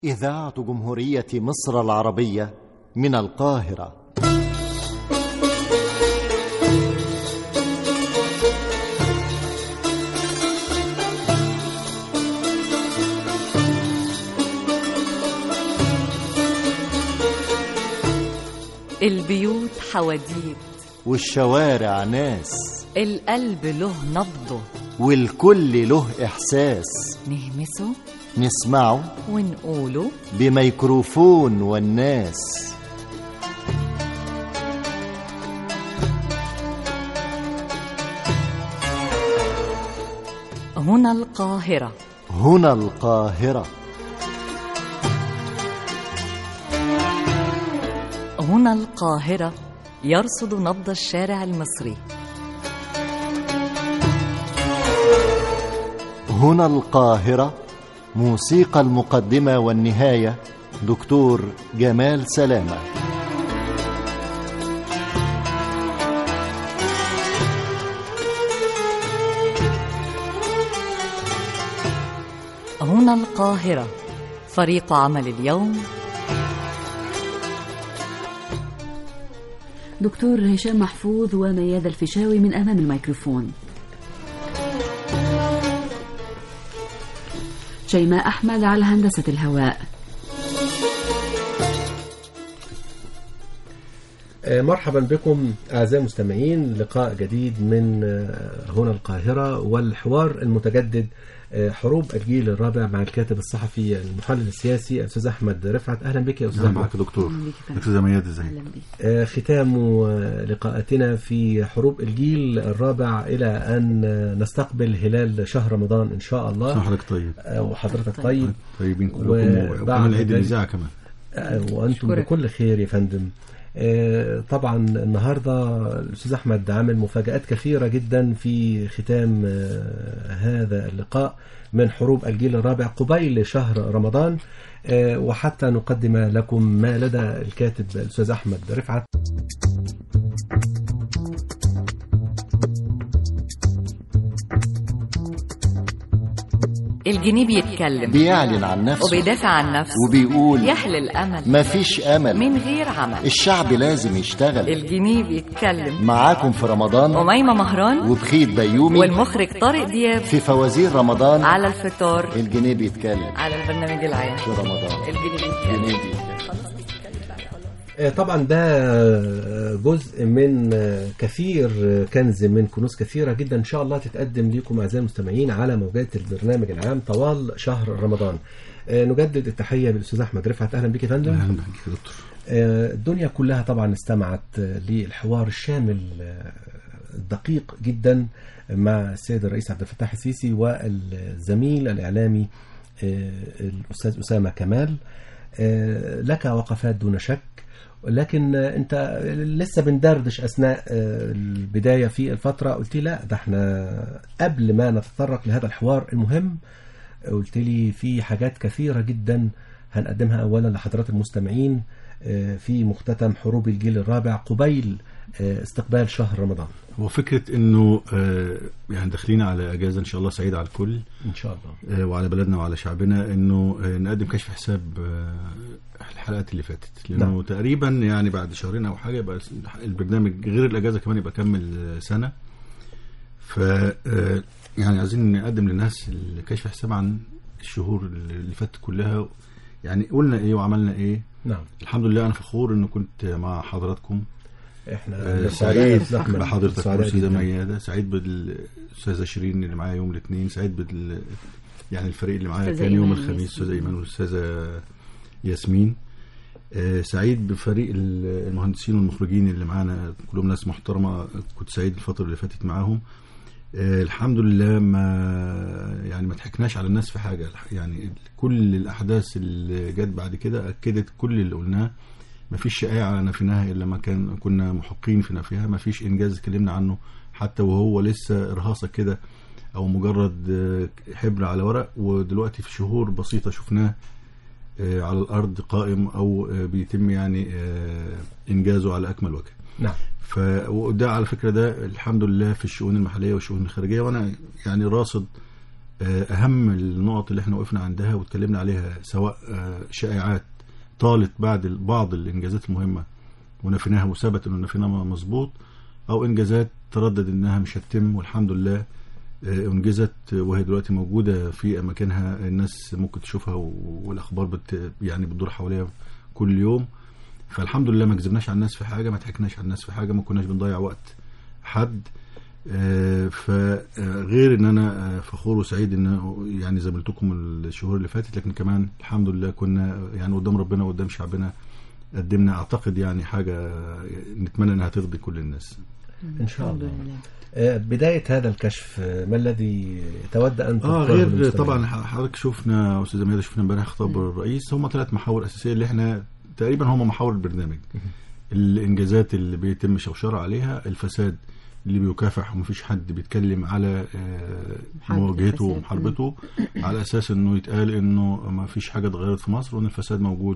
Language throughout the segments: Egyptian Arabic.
إذاعة جمهورية مصر العربية من القاهرة البيوت حواديت والشوارع ناس القلب له نبضه والكل له إحساس نهمسه نسمعه ونقوله بميكروفون والناس هنا القاهرة هنا القاهرة هنا القاهرة يرصد نبض الشارع المصري هنا القاهرة موسيقى المقدمة والنهاية دكتور جمال سلامة هنا القاهرة فريق عمل اليوم دكتور هشام محفوظ ومياد الفيشاوي من أمام الميكروفون شيماء أحمد على هندسة الهواء آه، مرحبا بكم أعزائي المستمعين لقاء جديد من آه، هنا القاهرة والحوار المتجدد آه، حروب الجيل الرابع مع الكاتب الصحفي المحلل السياسي الأستاذ أحمد رفعت أهلا بك يا أستاذ اهلا أحمد معك يا دكتور أهلا بك يا فندم. دكتور مياد ازيك أهلا بك آه، ختام آه، لقاءاتنا في حروب الجيل الرابع إلى أن آه، نستقبل هلال شهر رمضان إن شاء الله صح حضرتك طيب آه، وحضرتك طيب طيبين كلكم وبعد وكمان عيد ذلك- الاذاعه كمان آه، وانتم أشكرك. بكل خير يا فندم آه، طبعا النهارده الاستاذ احمد عامل مفاجات كثيره جدا في ختام آه، هذا اللقاء من حروب الجيل الرابع قبيل شهر رمضان آه، وحتى نقدم لكم ما لدى الكاتب الاستاذ احمد رفعت الجنيه بيتكلم بيعلن عن نفسه وبيدافع عن نفسه وبيقول يحلي الأمل مفيش أمل من غير عمل الشعب لازم يشتغل الجنيه بيتكلم معاكم في رمضان أميمة مهران وبخيت بيومي والمخرج طارق دياب في فوازير رمضان على الفطار الجنيه بيتكلم على البرنامج العام في رمضان الجنيه بيتكلم الجنيه بيتكلم آه، طبعا ده جزء من كثير كنز من كنوز كثيرة جدا إن شاء الله تتقدم لكم أعزائي المستمعين على موجات البرنامج العام طوال شهر رمضان آه، نجدد التحية بالأستاذ أحمد رفعت أهلا بك يا فندم اهلا بك يا دكتور آه، الدنيا كلها طبعا استمعت آه، للحوار الشامل آه، الدقيق جدا مع السيد الرئيس عبد الفتاح السيسي والزميل الإعلامي آه، الأستاذ أسامة كمال آه، لك وقفات دون شك لكن آه، انت لسه بندردش اثناء آه، البدايه في الفتره قلت لي لا ده احنا قبل ما نتطرق لهذا الحوار المهم قلت لي في حاجات كثيره جدا هنقدمها اولا لحضرات المستمعين آه، في مختتم حروب الجيل الرابع قبيل آه، استقبال شهر رمضان هو فكره انه آه، يعني داخلين على اجازه ان شاء الله سعيده على الكل ان شاء الله آه، وعلى بلدنا وعلى شعبنا انه آه، نقدم كشف حساب آه، الحلقات اللي فاتت لانه نعم. تقريبا يعني بعد شهرين او حاجه يبقى البرنامج غير الاجازه كمان يبقى كمل آه، سنه ف آه، يعني عايزين نقدم للناس الكشف حساب عن الشهور اللي فاتت كلها يعني قلنا ايه وعملنا ايه نعم الحمد لله انا فخور انه كنت مع حضراتكم احنا آه، سعداء يا سعيد أستاذ أحمد. بحضرتك سعداء والأستاذة جداً. ميادة سعيد بالاستاذه شيرين اللي معايا يوم الاثنين سعيد بال يعني الفريق اللي معايا أستاذة كان يوم إيمان الخميس ياسمين. استاذه ايمان والاستاذه ياسمين آه، سعيد بفريق ال- المهندسين والمخرجين اللي معانا كلهم ناس محترمه كنت سعيد الفتره اللي فاتت معاهم آه، الحمد لله ما يعني ما ضحكناش على الناس في حاجه يعني كل الاحداث اللي جت بعد كده اكدت كل اللي قلناه ما فيش شائعه نفيناها الا ما كان كنا محقين في نفيها ما فيش انجاز اتكلمنا عنه حتى وهو لسه ارهاصه كده او مجرد آه، حبر على ورق ودلوقتي في شهور بسيطه شفناه آه، على الارض قائم او آه، بيتم يعني آه، انجازه على اكمل وجه نعم ف وده على فكره ده الحمد لله في الشؤون المحليه والشؤون الخارجيه وانا يعني راصد آه، اهم النقط اللي احنا وقفنا عندها واتكلمنا عليها سواء آه، شائعات طالت بعد ال- بعض الانجازات المهمه ونفيناها وثبت انه نفيناها مظبوط او انجازات تردد انها مش هتتم والحمد لله آه، انجزت وهي دلوقتي موجوده في اماكنها الناس ممكن تشوفها و- والاخبار بت يعني بتدور حواليها كل يوم فالحمد لله ما كذبناش على الناس في حاجه ما ضحكناش على الناس في حاجه ما كناش بنضيع وقت حد آه، فغير ان انا آه، فخور وسعيد ان يعني زميلتكم الشهور اللي فاتت لكن كمان الحمد لله كنا يعني قدام ربنا وقدام شعبنا قدمنا اعتقد يعني حاجه نتمنى انها ترضي كل الناس ان شاء الحمد الله لله آه، بدايه هذا الكشف آه، ما الذي تود ان اه تذكره غير للمستمعين؟ طبعا ح- حضرتك شفنا استاذ ميادة شفنا امبارح خطاب الرئيس هم ثلاث محاور اساسيه اللي احنا تقريبا هم محاور البرنامج الانجازات اللي بيتم شوشره عليها الفساد اللي بيكافح ومفيش حد بيتكلم على آه، محاربة مواجهته الفساد. ومحاربته على اساس انه يتقال انه ما فيش حاجه اتغيرت في مصر وان الفساد موجود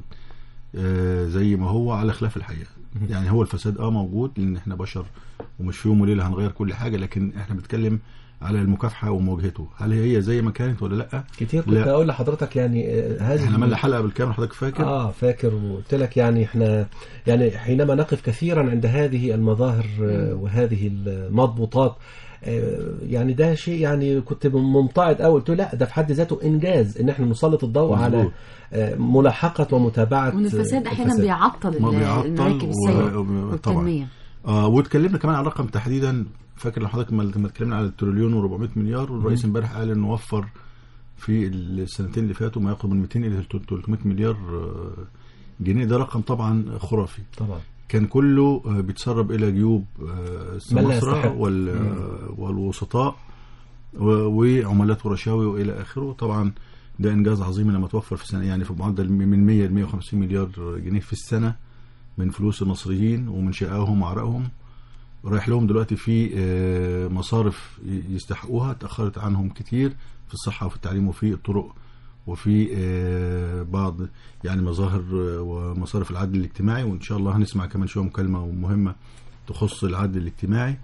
آه، زي ما هو على خلاف الحقيقه يعني هو الفساد اه موجود لان احنا بشر ومش في يوم وليله هنغير كل حاجه لكن احنا بنتكلم على المكافحه ومواجهته هل هي زي ما كانت ولا لا كتير كنت لا. اقول لحضرتك يعني آه، هذه احنا عملنا حلقه بالكامل حضرتك فاكر اه فاكر وقلت لك يعني احنا يعني حينما نقف كثيرا عند هذه المظاهر آه، وهذه المضبوطات آه، يعني ده شيء يعني كنت ممتعض قوي قلت له لا ده في حد ذاته انجاز ان احنا نسلط الضوء مظبوط. على آه، ملاحقه ومتابعه وان الفساد آه، احيانا بيعطل ما ال- بيعطل المراكب و- السيئه و- والتنميه آه واتكلمنا كمان على الرقم تحديدا فاكر لو حضرتك لما لما اتكلمنا على التريليون و400 مليار والرئيس امبارح قال انه وفر في السنتين اللي فاتوا ما يقرب من 200 الى 300 مليار آه، جنيه ده رقم طبعا خرافي طبعا كان كله آه، بيتسرب الى جيوب آه، من لا السماسرة يستحق. وال آه، والوسطاء و- وعملات ورشاوي والى اخره طبعا ده انجاز عظيم لما توفر في سنه يعني في معدل من 100 ل 150 مليار جنيه في السنه من فلوس المصريين ومن شقاهم وعرقهم رايح لهم دلوقتي في آه، مصارف ي- يستحقوها تاخرت عنهم كتير في الصحه وفي التعليم وفي الطرق وفي آه، بعض يعني مظاهر آه، ومصارف العدل الاجتماعي وان شاء الله هنسمع كمان شويه مكالمه مهمه تخص العدل الاجتماعي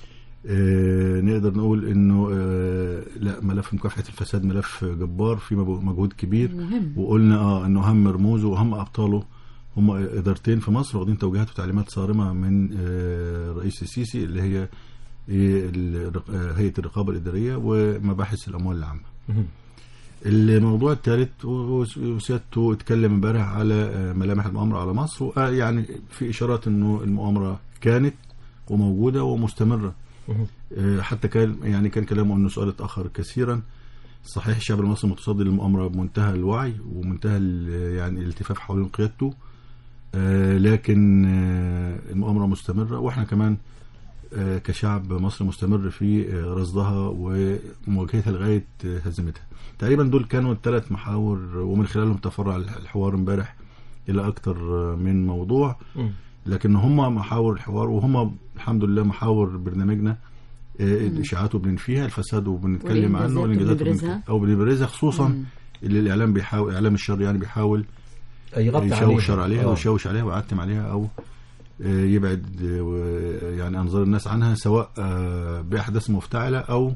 آه، نقدر نقول انه آه، لا ملف مكافحه الفساد ملف جبار في مجهو- مجهود كبير مهم وقلنا اه انه اهم رموزه واهم ابطاله هم ادارتين في مصر واخدين توجيهات وتعليمات صارمه من آه، الرئيس السيسي اللي هي إيه الرق- آه، هيئه الرقابه الاداريه ومباحث الاموال العامه. مهم. الموضوع الثالث وسيادته اتكلم امبارح على آه، ملامح المؤامره على مصر وقال يعني في اشارات انه المؤامره كانت وموجوده ومستمره مهم. آه، حتى كان يعني كان كلامه انه سؤال اتاخر كثيرا صحيح الشعب المصري متصدي للمؤامره بمنتهى الوعي ومنتهى ال- يعني الالتفاف حوالين قيادته آه، لكن آه، المؤامره مستمره واحنا كمان آه، كشعب مصري مستمر في آه، رصدها ومواجهتها لغايه آه، هزيمتها. تقريبا دول كانوا الثلاث محاور ومن خلالهم تفرع الحوار امبارح الى اكثر آه، من موضوع مم. لكن هم محاور الحوار وهم الحمد لله محاور برنامجنا آه، الاشاعات وبننفيها الفساد وبنتكلم عنه والإنجازات والانجازات وبنبرزها. وبنك- او بنبرزها خصوصا مم. اللي الاعلام بيحاول اعلام الشر يعني بيحاول يغطي يشوش عليها عليها آه. ويشوش عليها ويعتم عليها او آه، يبعد آه، و- يعني انظار الناس عنها سواء آه، باحداث مفتعله او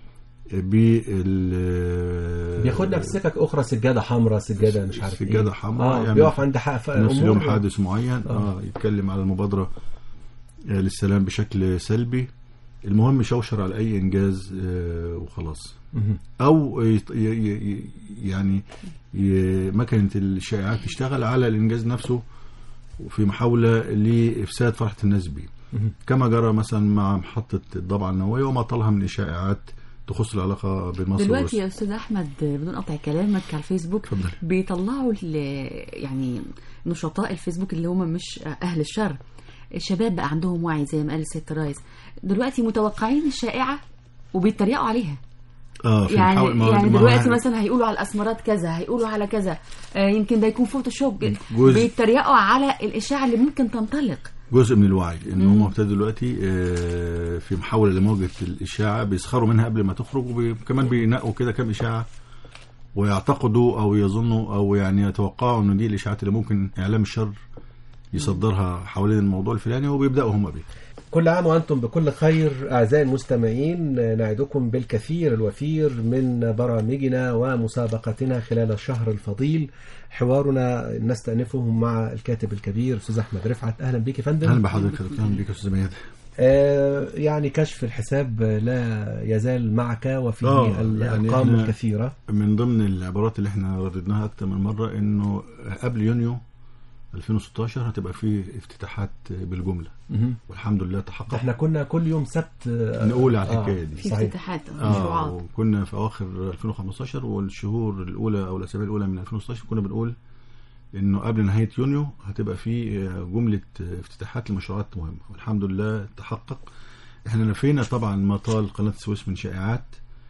بال بياخدنا في سكك اخرى سجاده حمراء سجاده مش عارف سجادة ايه حمراء اه يعمل بيقف عند حق في نفس اليوم أمور- حادث معين اه يتكلم على المبادره آه، للسلام بشكل سلبي المهم يشوشر على اي انجاز آه، وخلاص مهم. او يط- ي- ي- ي- يعني ي- مكنه الشائعات تشتغل على الانجاز نفسه في محاوله لافساد فرحه الناس بيه مهم. كما جرى مثلا مع محطه الضبعه النوويه وما طالها من اشاعات تخص العلاقه بين مصر دلوقتي وروسيا يا استاذ احمد بدون قطع كلامك على الفيسبوك اتفضل. بيطلعوا ال- يعني نشطاء الفيسبوك اللي هم مش اهل الشر الشباب بقى عندهم وعي زي ما قال الست رايز دلوقتي متوقعين الشائعه وبيتريقوا عليها اه في يعني محاول- ما- يعني ما- دلوقتي مثلا هيقولوا على الاسمرات كذا هيقولوا على كذا آه يمكن ده يكون فوتوشوب جزء. بيتريقوا على الاشاعه اللي ممكن تنطلق جزء من الوعي ان هم ابتدوا دلوقتي آه، في محاوله لمواجهه الاشاعه بيسخروا منها قبل ما تخرج وكمان بينقوا كده كام اشاعه ويعتقدوا او يظنوا او يعني يتوقعوا ان دي الاشاعات اللي ممكن اعلام الشر يصدرها حوالين الموضوع الفلاني وبيبداوا هم بيه كل عام وأنتم بكل خير أعزائي المستمعين نعدكم بالكثير الوفير من برامجنا ومسابقتنا خلال الشهر الفضيل حوارنا نستأنفه مع الكاتب الكبير أستاذ أحمد رفعت أهلا بك يا فندم اهلا بحضرتك يا دكتور اهلا بيك يا استاذ ميادة آه، يعني كشف الحساب لا يزال معك وفيه آه، يعني الأرقام إحنا- الكثيرة من ضمن العبارات اللي احنا رددناها اكتر من مره انه قبل يونيو 2016 هتبقى في افتتاحات بالجمله والحمد لله تحقق احنا كنا كل يوم سبت آه، نقول على آه، الحكاية دي. في صحيح افتتاحات اه مشروعات وكنا في اواخر 2015 والشهور الاولى او الاسابيع الاولى من 2016 كنا بنقول انه قبل نهايه يونيو هتبقى في آه، جمله آه، افتتاحات لمشروعات مهمه والحمد لله تحقق احنا نفينا طبعا ما طال قناه السويس من شائعات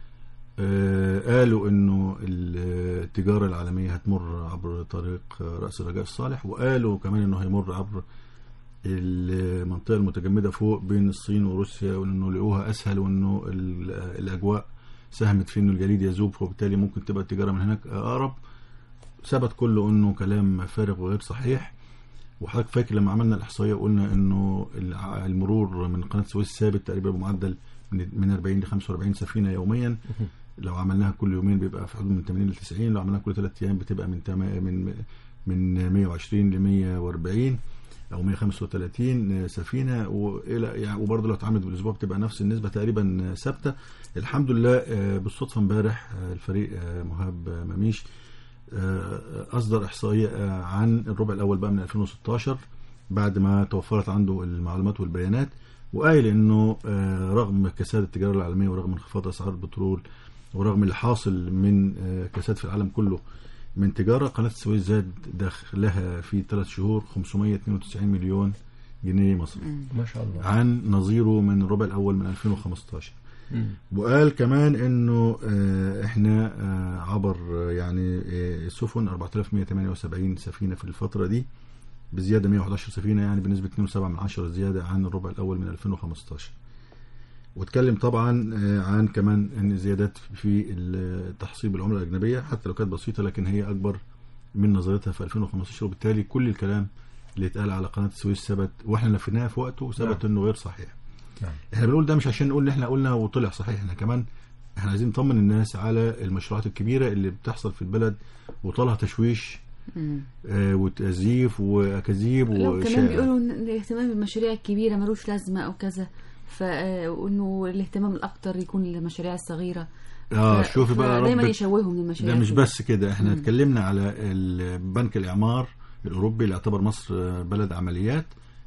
آه، قالوا انه التجاره العالميه هتمر عبر طريق آه، راس الرجاء الصالح وقالوا كمان انه هيمر عبر المنطقه المتجمده فوق بين الصين وروسيا وانه لقوها اسهل وانه ال- الاجواء ساهمت في انه الجليد يذوب وبالتالي ممكن تبقى التجاره من هناك اقرب ثبت كله انه كلام فارغ وغير صحيح وحضرتك فاكر لما عملنا الاحصائيه قلنا انه الع- المرور من قناه السويس ثابت تقريبا بمعدل من من 40 ل 45 سفينه يوميا لو عملناها كل يومين بيبقى في حدود من 80 ل 90 لو عملناها كل ثلاث ايام بتبقى من تما- من من 120 ل 140 او 135 سفينه والى يعني وبرضه لو اتعملت بالاسبوع بتبقى نفس النسبه تقريبا ثابته الحمد لله آه، بالصدفه امبارح آه، الفريق آه، مهاب آه، مميش آه، اصدر احصائيه آه، عن الربع الاول بقى من 2016 بعد ما توفرت عنده المعلومات والبيانات وقايل انه آه، رغم كساد التجاره العالميه ورغم انخفاض اسعار البترول ورغم اللي حاصل من آه، كساد في العالم كله من تجاره قناه السويس زاد دخلها في ثلاث شهور 592 مليون جنيه مصري ما شاء الله عن نظيره من الربع الاول من 2015 مم. وقال كمان انه آه، احنا آه، عبر آه، يعني آه، السفن 4178 سفينه في الفتره دي بزياده 111 سفينه يعني بنسبه 2.7 من عشرة زياده عن الربع الاول من 2015 واتكلم طبعا آه، عن كمان ان زيادات في تحصيل بالعمله الاجنبيه حتى لو كانت بسيطه لكن هي اكبر من نظرتها في 2015 وبالتالي كل الكلام اللي اتقال على قناه السويس ثبت واحنا نفيناها في وقته ثبت نعم. انه غير صحيح نعم. احنا بنقول ده مش عشان نقول ان احنا قلنا وطلع صحيح احنا كمان احنا عايزين نطمن الناس على المشروعات الكبيره اللي بتحصل في البلد وطالها تشويش مم. آه وتأزيف واكاذيب لو كمان وشائع بيقولوا ان الاهتمام بالمشاريع الكبيره ملوش لازمه او كذا ف آه، وانه الاهتمام الاكتر يكون للمشاريع الصغيره اه ف- شوفي بقى دايما ربك يشوهوا من المشاريع ده مش الكبيرة. بس كده احنا مم. اتكلمنا على ال- بنك الاعمار الاوروبي اللي اعتبر مصر آه، بلد عمليات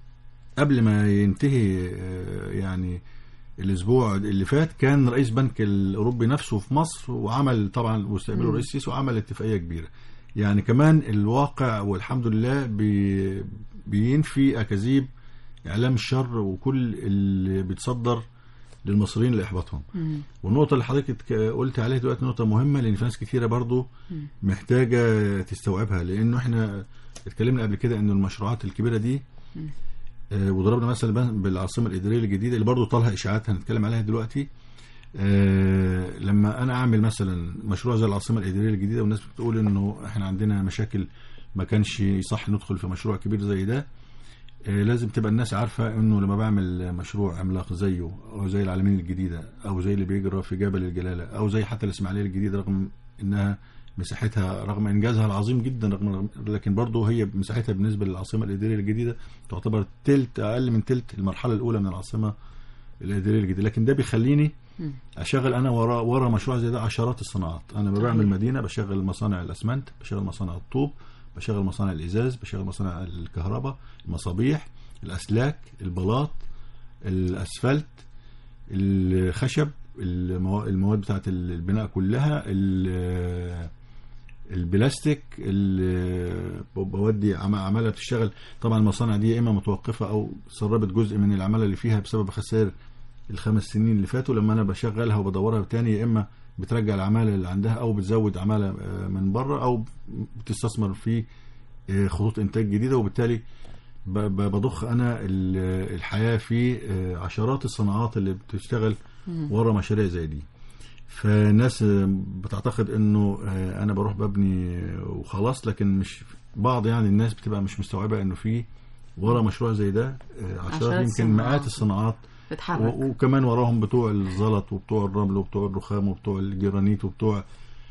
قبل ما ينتهي آه، يعني الاسبوع اللي فات كان رئيس بنك الاوروبي نفسه في مصر وعمل طبعا واستقبله مم. الرئيس السيسي وعمل اتفاقيه كبيره يعني كمان الواقع والحمد لله بي بينفي اكاذيب اعلام الشر وكل اللي بيتصدر للمصريين لاحباطهم مم. والنقطة اللي حضرتك اتك- قلت عليها دلوقتي نقطة مهمة لأن في ناس كتيرة برضو مم. محتاجة تستوعبها لأنه احنا اتكلمنا قبل كده إن المشروعات الكبيرة دي مم. آه وضربنا مثلا بن- بالعاصمة الإدارية الجديدة اللي برضو طالها إشاعات هنتكلم عليها دلوقتي آه لما أنا أعمل مثلا مشروع زي العاصمة الإدارية الجديدة والناس بتقول إنه احنا عندنا مشاكل ما كانش يصح ندخل في مشروع كبير زي ده آه، لازم تبقى الناس عارفة انه لما بعمل مشروع عملاق زيه او زي العالمين الجديدة او زي اللي بيجرى في جبل الجلالة او زي حتى الاسماعيلية الجديدة رغم انها مساحتها رغم انجازها العظيم جدا رغم لكن برضه هي مساحتها بالنسبة للعاصمة الادارية الجديدة تعتبر تلت اقل من تلت المرحلة الاولى من العاصمة الادارية الجديدة لكن ده بيخليني مم. اشغل انا ورا ورا مشروع زي ده عشرات الصناعات انا صحيح. بعمل مدينه بشغل مصانع الاسمنت بشغل مصانع الطوب بشغل مصانع الازاز بشغل مصانع الكهرباء المصابيح الاسلاك البلاط الاسفلت الخشب الموا- المواد بتاعت البناء كلها ال- البلاستيك ال- بودي عم- عماله بتشتغل طبعا المصانع دي يا اما متوقفه او سربت جزء من العماله اللي فيها بسبب خسائر الخمس سنين اللي فاتوا لما انا بشغلها وبدورها تاني يا اما بترجع العماله اللي عندها او بتزود عماله آه، من بره او بتستثمر في آه، خطوط انتاج جديده وبالتالي ب- ب- بضخ انا ال- الحياه في آه، عشرات الصناعات اللي بتشتغل مم. ورا مشاريع زي دي فالناس آه، بتعتقد انه آه، انا بروح ببني وخلاص لكن مش بعض يعني الناس بتبقى مش مستوعبه انه في ورا مشروع زي ده آه، عشرات عشرات يمكن صناعات. مئات الصناعات بتحرك و- وكمان وراهم بتوع الزلط وبتوع الرمل وبتوع الرخام وبتوع الجرانيت وبتوع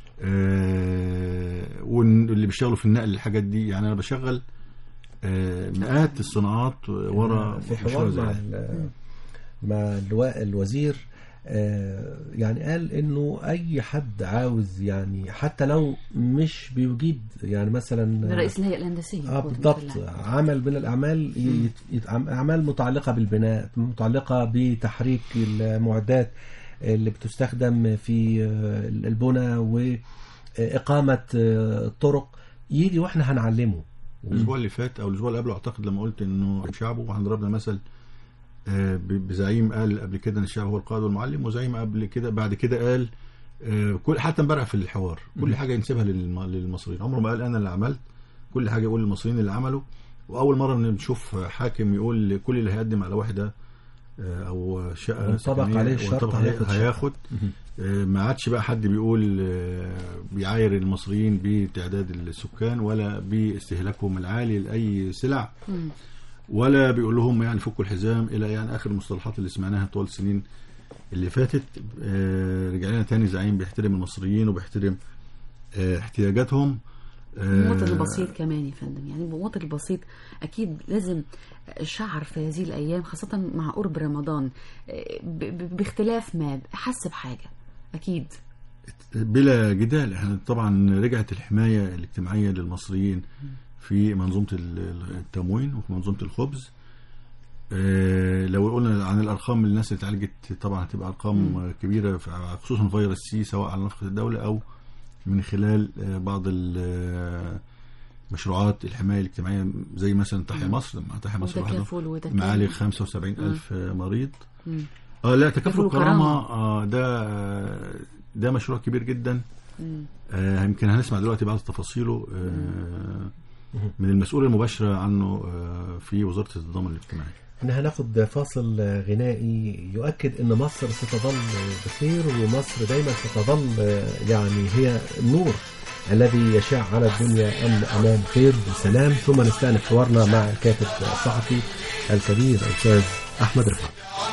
آه واللي بيشتغلوا في النقل الحاجات دي يعني انا بشغل آه مئات الصناعات ورا في مشروع حوار زي مع ده. ال- مع اللواء الوزير آه، يعني قال انه اي حد عاوز يعني حتى لو مش بيجيد يعني مثلا رئيس الهيئه الهندسيه اه بالضبط عمل من الاعمال ي- يت- اعمال متعلقه بالبناء متعلقه بتحريك المعدات اللي بتستخدم في آه، البنى واقامه آه، الطرق يجي واحنا هنعلمه الاسبوع اللي فات او الاسبوع اللي قبله اعتقد لما قلت انه شعبه وهنضربنا مثل آه، ب- بزعيم قال قبل كده ان الشعب هو القائد والمعلم وزعيم قبل كده بعد كده قال آه، كل حتى امبارح في الحوار كل حاجه ينسبها للم- للمصريين عمره ما قال انا اللي عملت كل حاجه يقول للمصريين اللي عملوا واول مره نشوف حاكم يقول كل اللي هيقدم على وحده آه، او شقه وانطبق سكنية عليه الشرط وانطبق عليه هياخد شقة. هياخد آه، ما عادش بقى حد بيقول آه، بيعاير المصريين بتعداد السكان ولا باستهلاكهم العالي لاي سلع ولا بيقول لهم يعني فكوا الحزام الى يعني اخر المصطلحات اللي سمعناها طوال السنين اللي فاتت آه، رجع لنا تاني زعيم بيحترم المصريين وبيحترم آه، احتياجاتهم آه، المواطن البسيط كمان يا فندم يعني المواطن البسيط اكيد لازم شعر في هذه الايام خاصه مع قرب رمضان ب- ب- باختلاف ما حس بحاجه اكيد بلا جدال احنا طبعا رجعت الحمايه الاجتماعيه للمصريين في منظومه ال- التموين وفي منظومه الخبز آه، لو قلنا عن الارقام الناس اللي اتعالجت طبعا هتبقى ارقام كبيره في- خصوصا فيروس سي سواء على نفقه الدوله او من خلال آه، بعض ال- مشروعات الحمايه الاجتماعيه زي مثلا تحيا مصر مع تحيا مصر وحده وتكافل وتكافل معالي 75 ألف مريض مم. اه لا تكافل تكافل وكرامة وكرامة. آه ده ده مشروع كبير جدا مم. آه يمكن هنسمع دلوقتي بعض تفاصيله آه من المسؤولة المباشرة عنه آه في وزارة التضامن الاجتماعي احنا هناخد فاصل غنائي يؤكد ان مصر ستظل بخير ومصر دايما ستظل يعني هي النور الذي يشع على الدنيا أم امام خير وسلام ثم نستأنف حوارنا مع الكاتب الصحفي الكبير الاستاذ احمد رفعت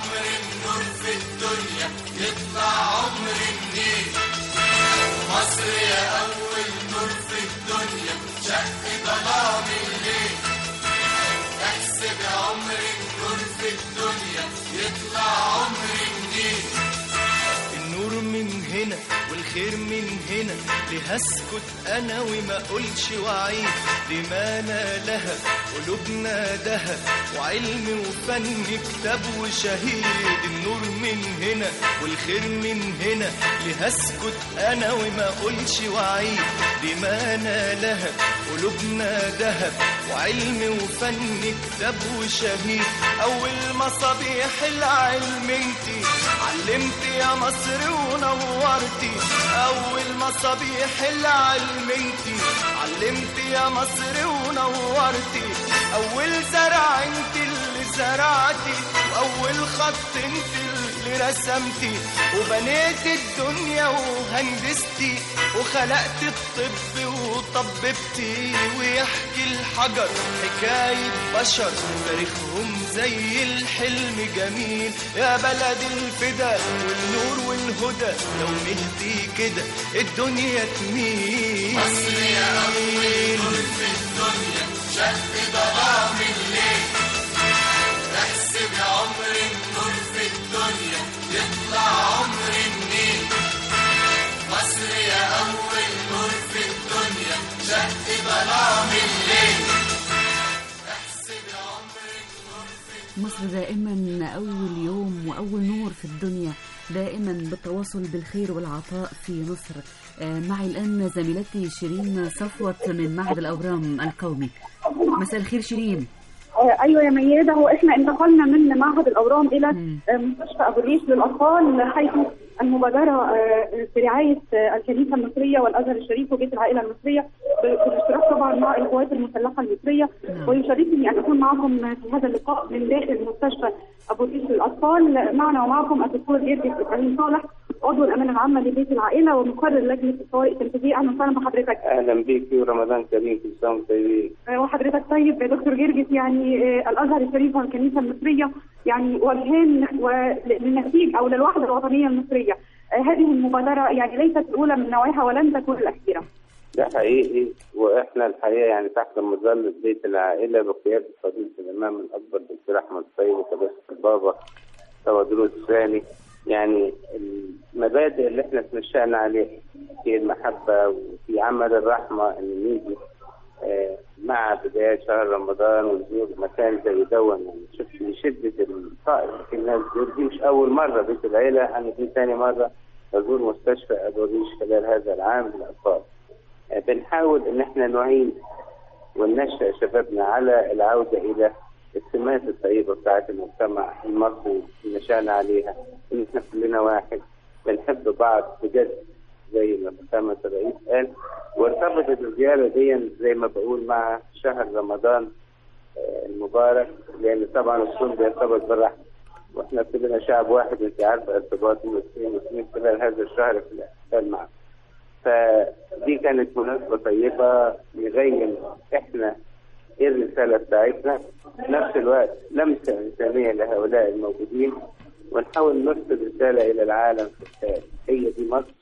النور من هنا والخير من هنا لهسكت انا وما اقولش وعيد لما نالها قلوبنا دهب وعلم وفن كتاب وشهيد النور من هنا والخير من هنا لهسكت انا وما اقولش وعيد لما نالها قلوبنا دهب وعلم وفن كتاب وشهيد اول مصابيح العلم انتي علمت يا مصر ونورتي اول مصابيح العلم انتي علمت يا مصر ونورتي اول زرع انت اللي زرعتي واول خط انت اللي رسمتي وبنيت الدنيا وهندستي وخلقت الطب وطببتي ويحكي الحجر حكاية بشر تاريخهم زي الحلم جميل يا بلد الفدا والنور والهدى لو نهدي كده الدنيا تميل مصر يا أول نور في الدنيا شق ظلام الليل احسب يا عمر النور في الدنيا يطلع عمر النيل مصر يا أول نور في الدنيا شق ظلام الليل مصر دائما أول يوم وأول نور في الدنيا دائما بالتواصل بالخير والعطاء في مصر آه، معي الآن زميلتي شيرين صفوت من معهد الأورام القومي مساء الخير شيرين آه، ايوه يا ميادة هو احنا انتقلنا من معهد الاورام الى مم. آه، مستشفى ابو الريش للاطفال حيث المبادره آه، برعايه آه، الكنيسه المصريه والازهر الشريف وبيت العائله المصريه ب- بالاشتراك طبعا مع القوات المسلحه المصريه نعم. ويشرفني ان اكون معكم في هذا اللقاء من داخل مستشفى ابو الريش للاطفال معنا ومعكم الدكتور إيرجس ابراهيم صالح عضو الامانه العامه لبيت العائله ومقرر لجنه الطوارئ التنفيذيه اهلا وسهلا بحضرتك اهلا بيك ورمضان كريم كل سنه وانتم طيبين آه، وحضرتك طيب يا دكتور جرجس يعني آه، الازهر الشريف والكنيسه المصريه يعني وجهان للنسيج او للوحده الوطنيه المصريه آه، هذه المبادره يعني ليست الاولى من نوعها ولن تكون الاخيره ده حقيقي واحنا الحقيقه يعني تحت مظله بيت العائله بقياده فضيله الامام الاكبر دكتور احمد طيب وقداسه البابا تودروس الثاني يعني المبادئ اللي احنا تنشأنا عليها في المحبه وفي عمل الرحمه ان نيجي آه، مع بداية شهر رمضان ونزور مكان زي دون يعني شفت شدة الفقر في الناس دول دي مش أول مرة بيت العيلة أنا دي ثاني مرة أزور مستشفى أبو ريش خلال هذا العام للأطفال آه، بنحاول إن احنا نعين وننشأ شبابنا على العودة إلى السمات الطيبة بتاعت المجتمع المصري اللي نشأنا عليها إن احنا كلنا واحد بنحب بعض بجد زي ما فخامة الرئيس قال وارتبطت الزيارة دي زي ما بقول مع شهر رمضان آه، المبارك لأن طبعا الصوم بيرتبط بالرحمة واحنا كلنا شعب واحد انت عارفة ارتباط المسلمين والمسلمين خلال هذا الشهر في الاحتفال معه فدي كانت مناسبة طيبة نبين احنا ايه الرسالة بتاعتنا في نفس الوقت لمسة إنسانية لهؤلاء الموجودين ونحاول نرسل رسالة إلى العالم في الخارج هي دي مصر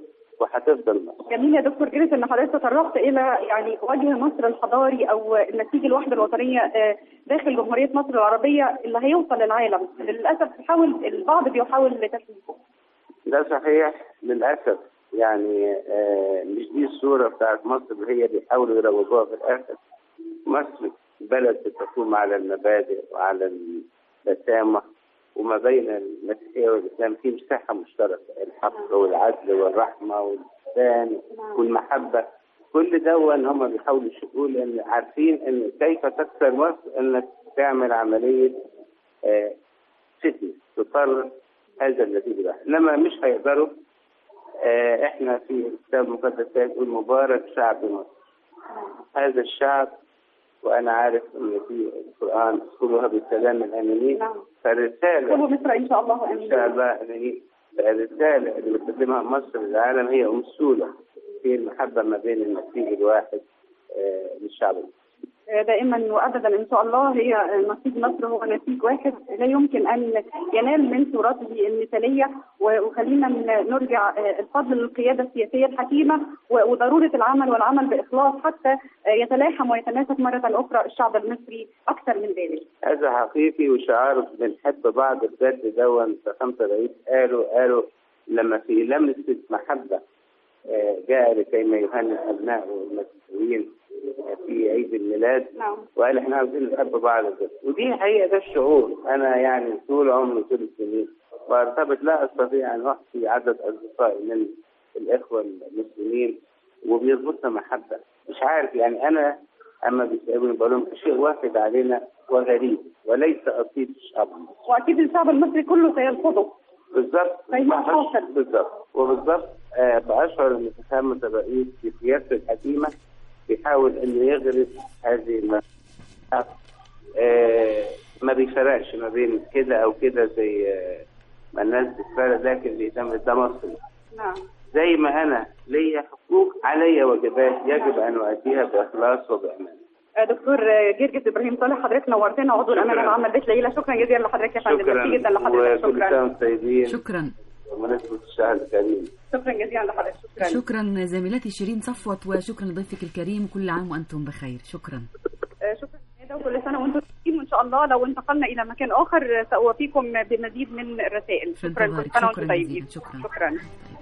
وهتفضل مصر جميل يا دكتور جرجس ان حضرتك تطرقت الى يعني وجه مصر الحضاري او نسيج الوحده الوطنيه آه، داخل جمهوريه مصر العربيه اللي هيوصل للعالم للاسف بيحاول البعض بيحاول تشويهه ده صحيح للأسف يعني آه، مش دي الصورة بتاعت مصر اللي هي بيحاولوا يروجوها في الآخر مصر بلد بتقوم على المبادئ وعلى التسامح وما بين المسيحية والإسلام في مساحة مشتركة الحق والعدل والرحمة والإحسان والمحبة كل دون هم بيحاولوا يشوفوه لأن عارفين إن كيف تكسر مصر إنك تعمل عملية آه، فتنة تفرق هذا الذي بالواحد إنما مش هيقدروا آه، إحنا في الكتاب المقدس يقول مبارك شعب مصر هذا الشعب وأنا عارف إن في القرآن اذكروها بالسلام الآمنين نعم. فالرسالة كله مصر ان شاء الله ان شاء الله ان هي الرساله اللي بتقدمها مصر للعالم هي امثوله في المحبه ما بين النسيج الواحد آه، للشعب المصري. دائما وابدا ان شاء الله هي نسيج مصر هو نسيج واحد لا يمكن ان ينال من صورته المثاليه و- وخلينا ن- نرجع آه، الفضل للقياده السياسيه الحكيمه و- وضروره العمل والعمل باخلاص حتى آه، يتلاحم ويتماسك مره اخرى الشعب المصري اكثر من ذلك. هذا حقيقي وشعار بنحب بعض بجد دون فخامه الرئيس قالوا قالوا لما في لمسه محبه آه، جاء لكي ما يهنئ ابنائه المسيحيين في عيد الميلاد نعم. وقال احنا عاوزين نحب بعض كده ودي حقيقه ده الشعور انا يعني طول عمري طول السنين وارتبط لا استطيع ان احصي عدد اصدقائي من الاخوه المسلمين وبيربطنا محبه مش عارف يعني انا اما بيسالوني بقول لهم شيء واحد علينا وغريب وليس اصيل الشعب المصري واكيد الشعب المصري كله سيرفضه. بالظبط زي ما حصل. بالظبط وبالظبط آه بأشعر ان فخامة الرئيس في سياسته الحكيمة بيحاول انه يغرس هذه المساحة آه ما بيفرقش ما بين كده او كده زي آه ما الناس بتفرق لكن بيهتم ده مصري نعم. زي ما انا ليا حقوق علي واجبات يجب ان اؤديها باخلاص وبامان آه، دكتور آه، جرجس ابراهيم صالح حضرتك نورتنا عضو الامانه شكراً. العامه لبيت ليلى شكرا جزيلا لحضرتك يا فندم شكرا ميرسي جدا لحضرتك وكل سنه شكرا وانتم طيبين شكرا بمناسبه الشهر الكريم شكرا جزيلا لحضرتك شكرا شكرا زميلتي شيرين صفوت وشكرا لضيفك الكريم كل عام وأنتم بخير شكرا آه، شكرا ندى وكل سنه وانتم طيبين وان شاء الله لو انتقلنا الى مكان اخر آه، ساوافيكم بمزيد من الرسائل في شكرا انتظارك. كل سنه وانتم شكراً طيبين جزيلاً. شكراً. شكرا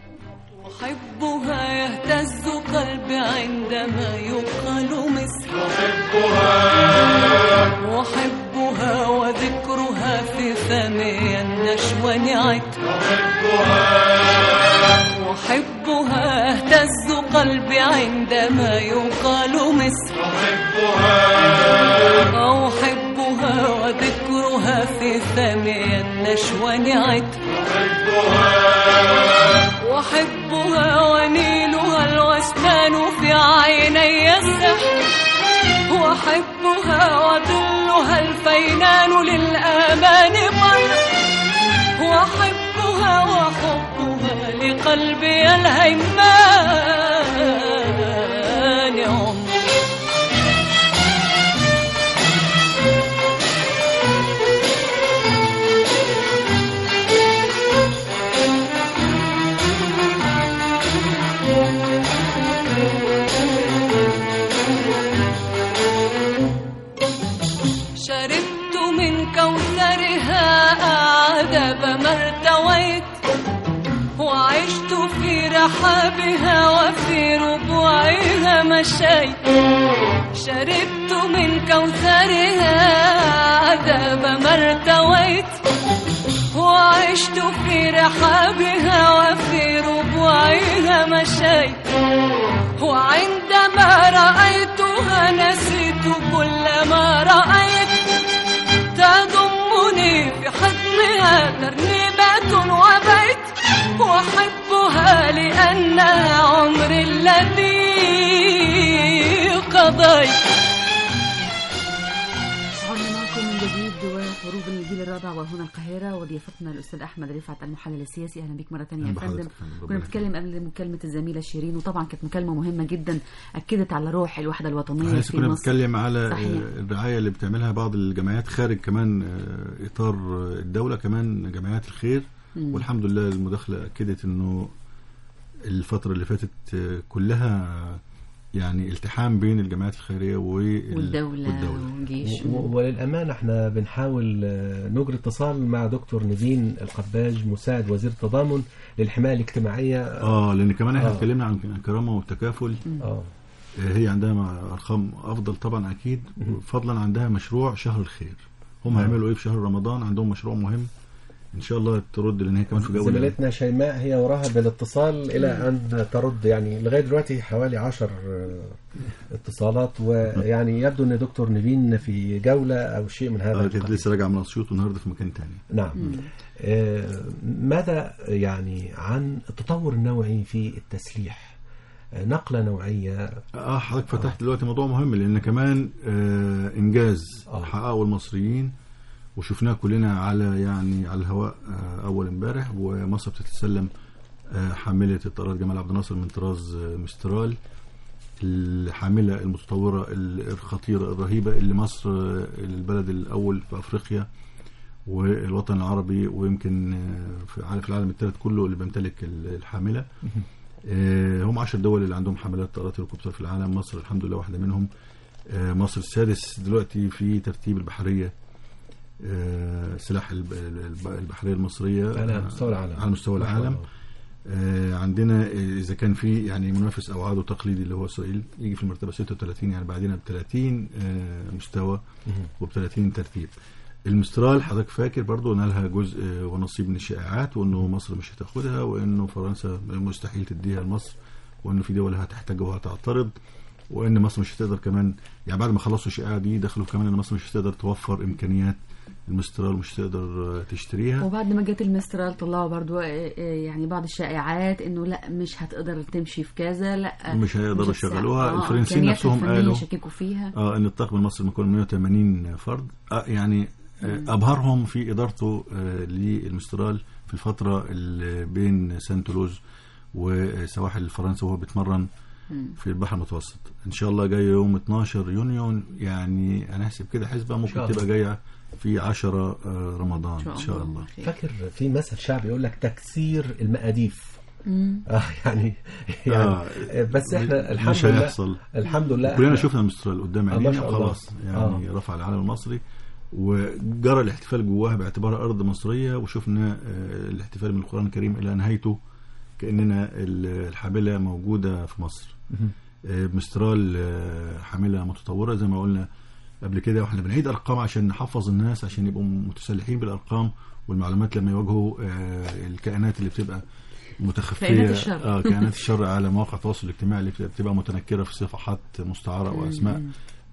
أحبها يهتز قلبي عندما يقال مصر أحبها وذكرها في فمي النشوى نعت أحبها اهتز قلبي عندما يقال مصر أحبها وذكرها في فمي النشوى نعت وأحبها ونيلها الوسنان في عيني السحر وأحبها وظلها الفينان للآمان بر وأحبها وحبها في قلبي الهيمان عمر شربت من كوثرها أعذب ما ارتويت وعشت في رحابها وفي ربوعها مشيت شربت من كوثرها عذاب ما ارتويت وعشت في رحابها وفي ربوعها مشيت وعندما رأيتها نسيت كل ما رأيت تضمني في حضنها ترنيمة وبيت وأحبها لأنها عمري الذي قضيت عدنا معكم من جديد وحروب الجيل الرابع وهنا القاهرة وضيافتنا الأستاذ أحمد رفعت المحلل السياسي أهلا بك مرة ثانية يا أهلا فندم بحضرتك يا فندم. كنا ربنا بنتكلم قبل مكالمة الزميلة شيرين وطبعا كانت مكالمة مهمة جدا أكدت على روح الوحدة الوطنية لسه في كنا مصر بنتكلم على صحيح. آه، الرعايه اللي بتعملها بعض الجمعيات خارج كمان آه، اطار آه، الدوله كمان جمعيات الخير مم. والحمد لله المداخله اكدت انه الفتره اللي فاتت آه، كلها آه، يعني التحام بين الجمعيات الخيريه وال- والدولة والدوله والجيش و- و- وللأمانة احنا بنحاول آه، نجري اتصال مع دكتور نيفين القباج مساعد وزير التضامن للحماية الاجتماعية اه لان كمان احنا آه. اتكلمنا عن الكرامه والتكافل اه آه، هي عندها مع- ارقام افضل طبعا اكيد فضلا عندها مشروع شهر الخير هم آه. هيعملوا ايه في شهر رمضان عندهم مشروع مهم ان شاء الله ترد لان هي كمان في جو زميلتنا شيماء هي وراها بالاتصال إلى أن ترد يعني لغاية دلوقتي حوالي عشر آه، اتصالات ويعني يبدو أن دكتور نيفين في جولة أو شيء من هذا اه كانت القبيل. لسه راجعه من اسيوط والنهارده في مكان تاني نعم آه، ماذا يعني عن التطور النوعي في التسليح آه، نقلة نوعية اه حضرتك فتحت دلوقتي موضوع مهم لان كمان آه انجاز آه. حققه المصريين وشفناه كلنا على يعني على الهواء آه اول امبارح ومصر بتتسلم آه حامله الطائرات جمال عبد الناصر من طراز آه مسترال الحامله المتطوره ال- الخطيره الرهيبه اللي مصر آه البلد الاول في افريقيا والوطن العربي ويمكن آه، في عارف العالم الثالث كله اللي بيمتلك ال- الحامله آه، هم 10 دول اللي عندهم حملات طائرات هليكوبتر في العالم مصر الحمد لله واحده منهم آه، مصر السادس دلوقتي في ترتيب البحريه آه، سلاح الب- الب- البحريه المصريه على آه، مستوى العالم على مستوى ما شاء العالم الله. آه، عندنا آه، اذا كان في يعني منافس او عدو تقليدي اللي هو اسرائيل يجي في المرتبه 36 يعني بعدين ب 30 آه، مستوى وب 30 ترتيب المسترال حضرتك فاكر برضو ان لها جزء آه، ونصيب من الشائعات وانه مصر مش هتاخدها وانه فرنسا مستحيل تديها لمصر وانه في دول هتحتاج وهتعترض وان مصر مش هتقدر كمان يعني بعد ما خلصوا الشائعه دي دخلوا كمان ان مصر مش هتقدر توفر امكانيات المسترال مش هتقدر آه، تشتريها وبعد ما جت المسترال طلعوا برضو آه، آه، يعني بعض الشائعات انه لا مش هتقدر تمشي في كذا لا مش هيقدروا الساعة. يشغلوها. آه، الفرنسيين إمكانيات نفسهم الفنية قالوا- شككوا فيها اه ان الطاقم المصري مكون من 180 فرد آه يعني آه ابهرهم في ادارته آه للمسترال في الفتره اللي بين سان تولوز وسواحل فرنسا وهو بيتمرن في البحر المتوسط ان شاء الله جاي يوم 12 يونيو يعني هنحسب كده حسبه ممكن شاء تبقى الله. جايه في 10 آه رمضان ان شاء الله خير. فاكر في مثل شعبي يقول لك تكسير المقاديف مم. اه يعني يعني آه. بس احنا الحمد مش لله هيحصل الحمد لله كلنا إحنا- شفنا المسترال قدام آه، ما عينينا شاء الله. خلاص يعني آه. رفع العلم المصري وجرى الاحتفال جواها باعتبارها ارض مصريه وشفنا آه، الاحتفال من القران الكريم الى نهايته كاننا ال- الحامله موجوده في مصر آه، مسترال آه، حامله متطوره زي ما قلنا قبل كده واحنا بنعيد ارقام عشان نحفظ الناس عشان يبقوا متسلحين بالارقام والمعلومات لما يواجهوا آه، الكائنات اللي بتبقى متخفيه كائنات الشر. اه كائنات الشر على مواقع التواصل الاجتماعي اللي بتبقى متنكره في صفحات مستعاره واسماء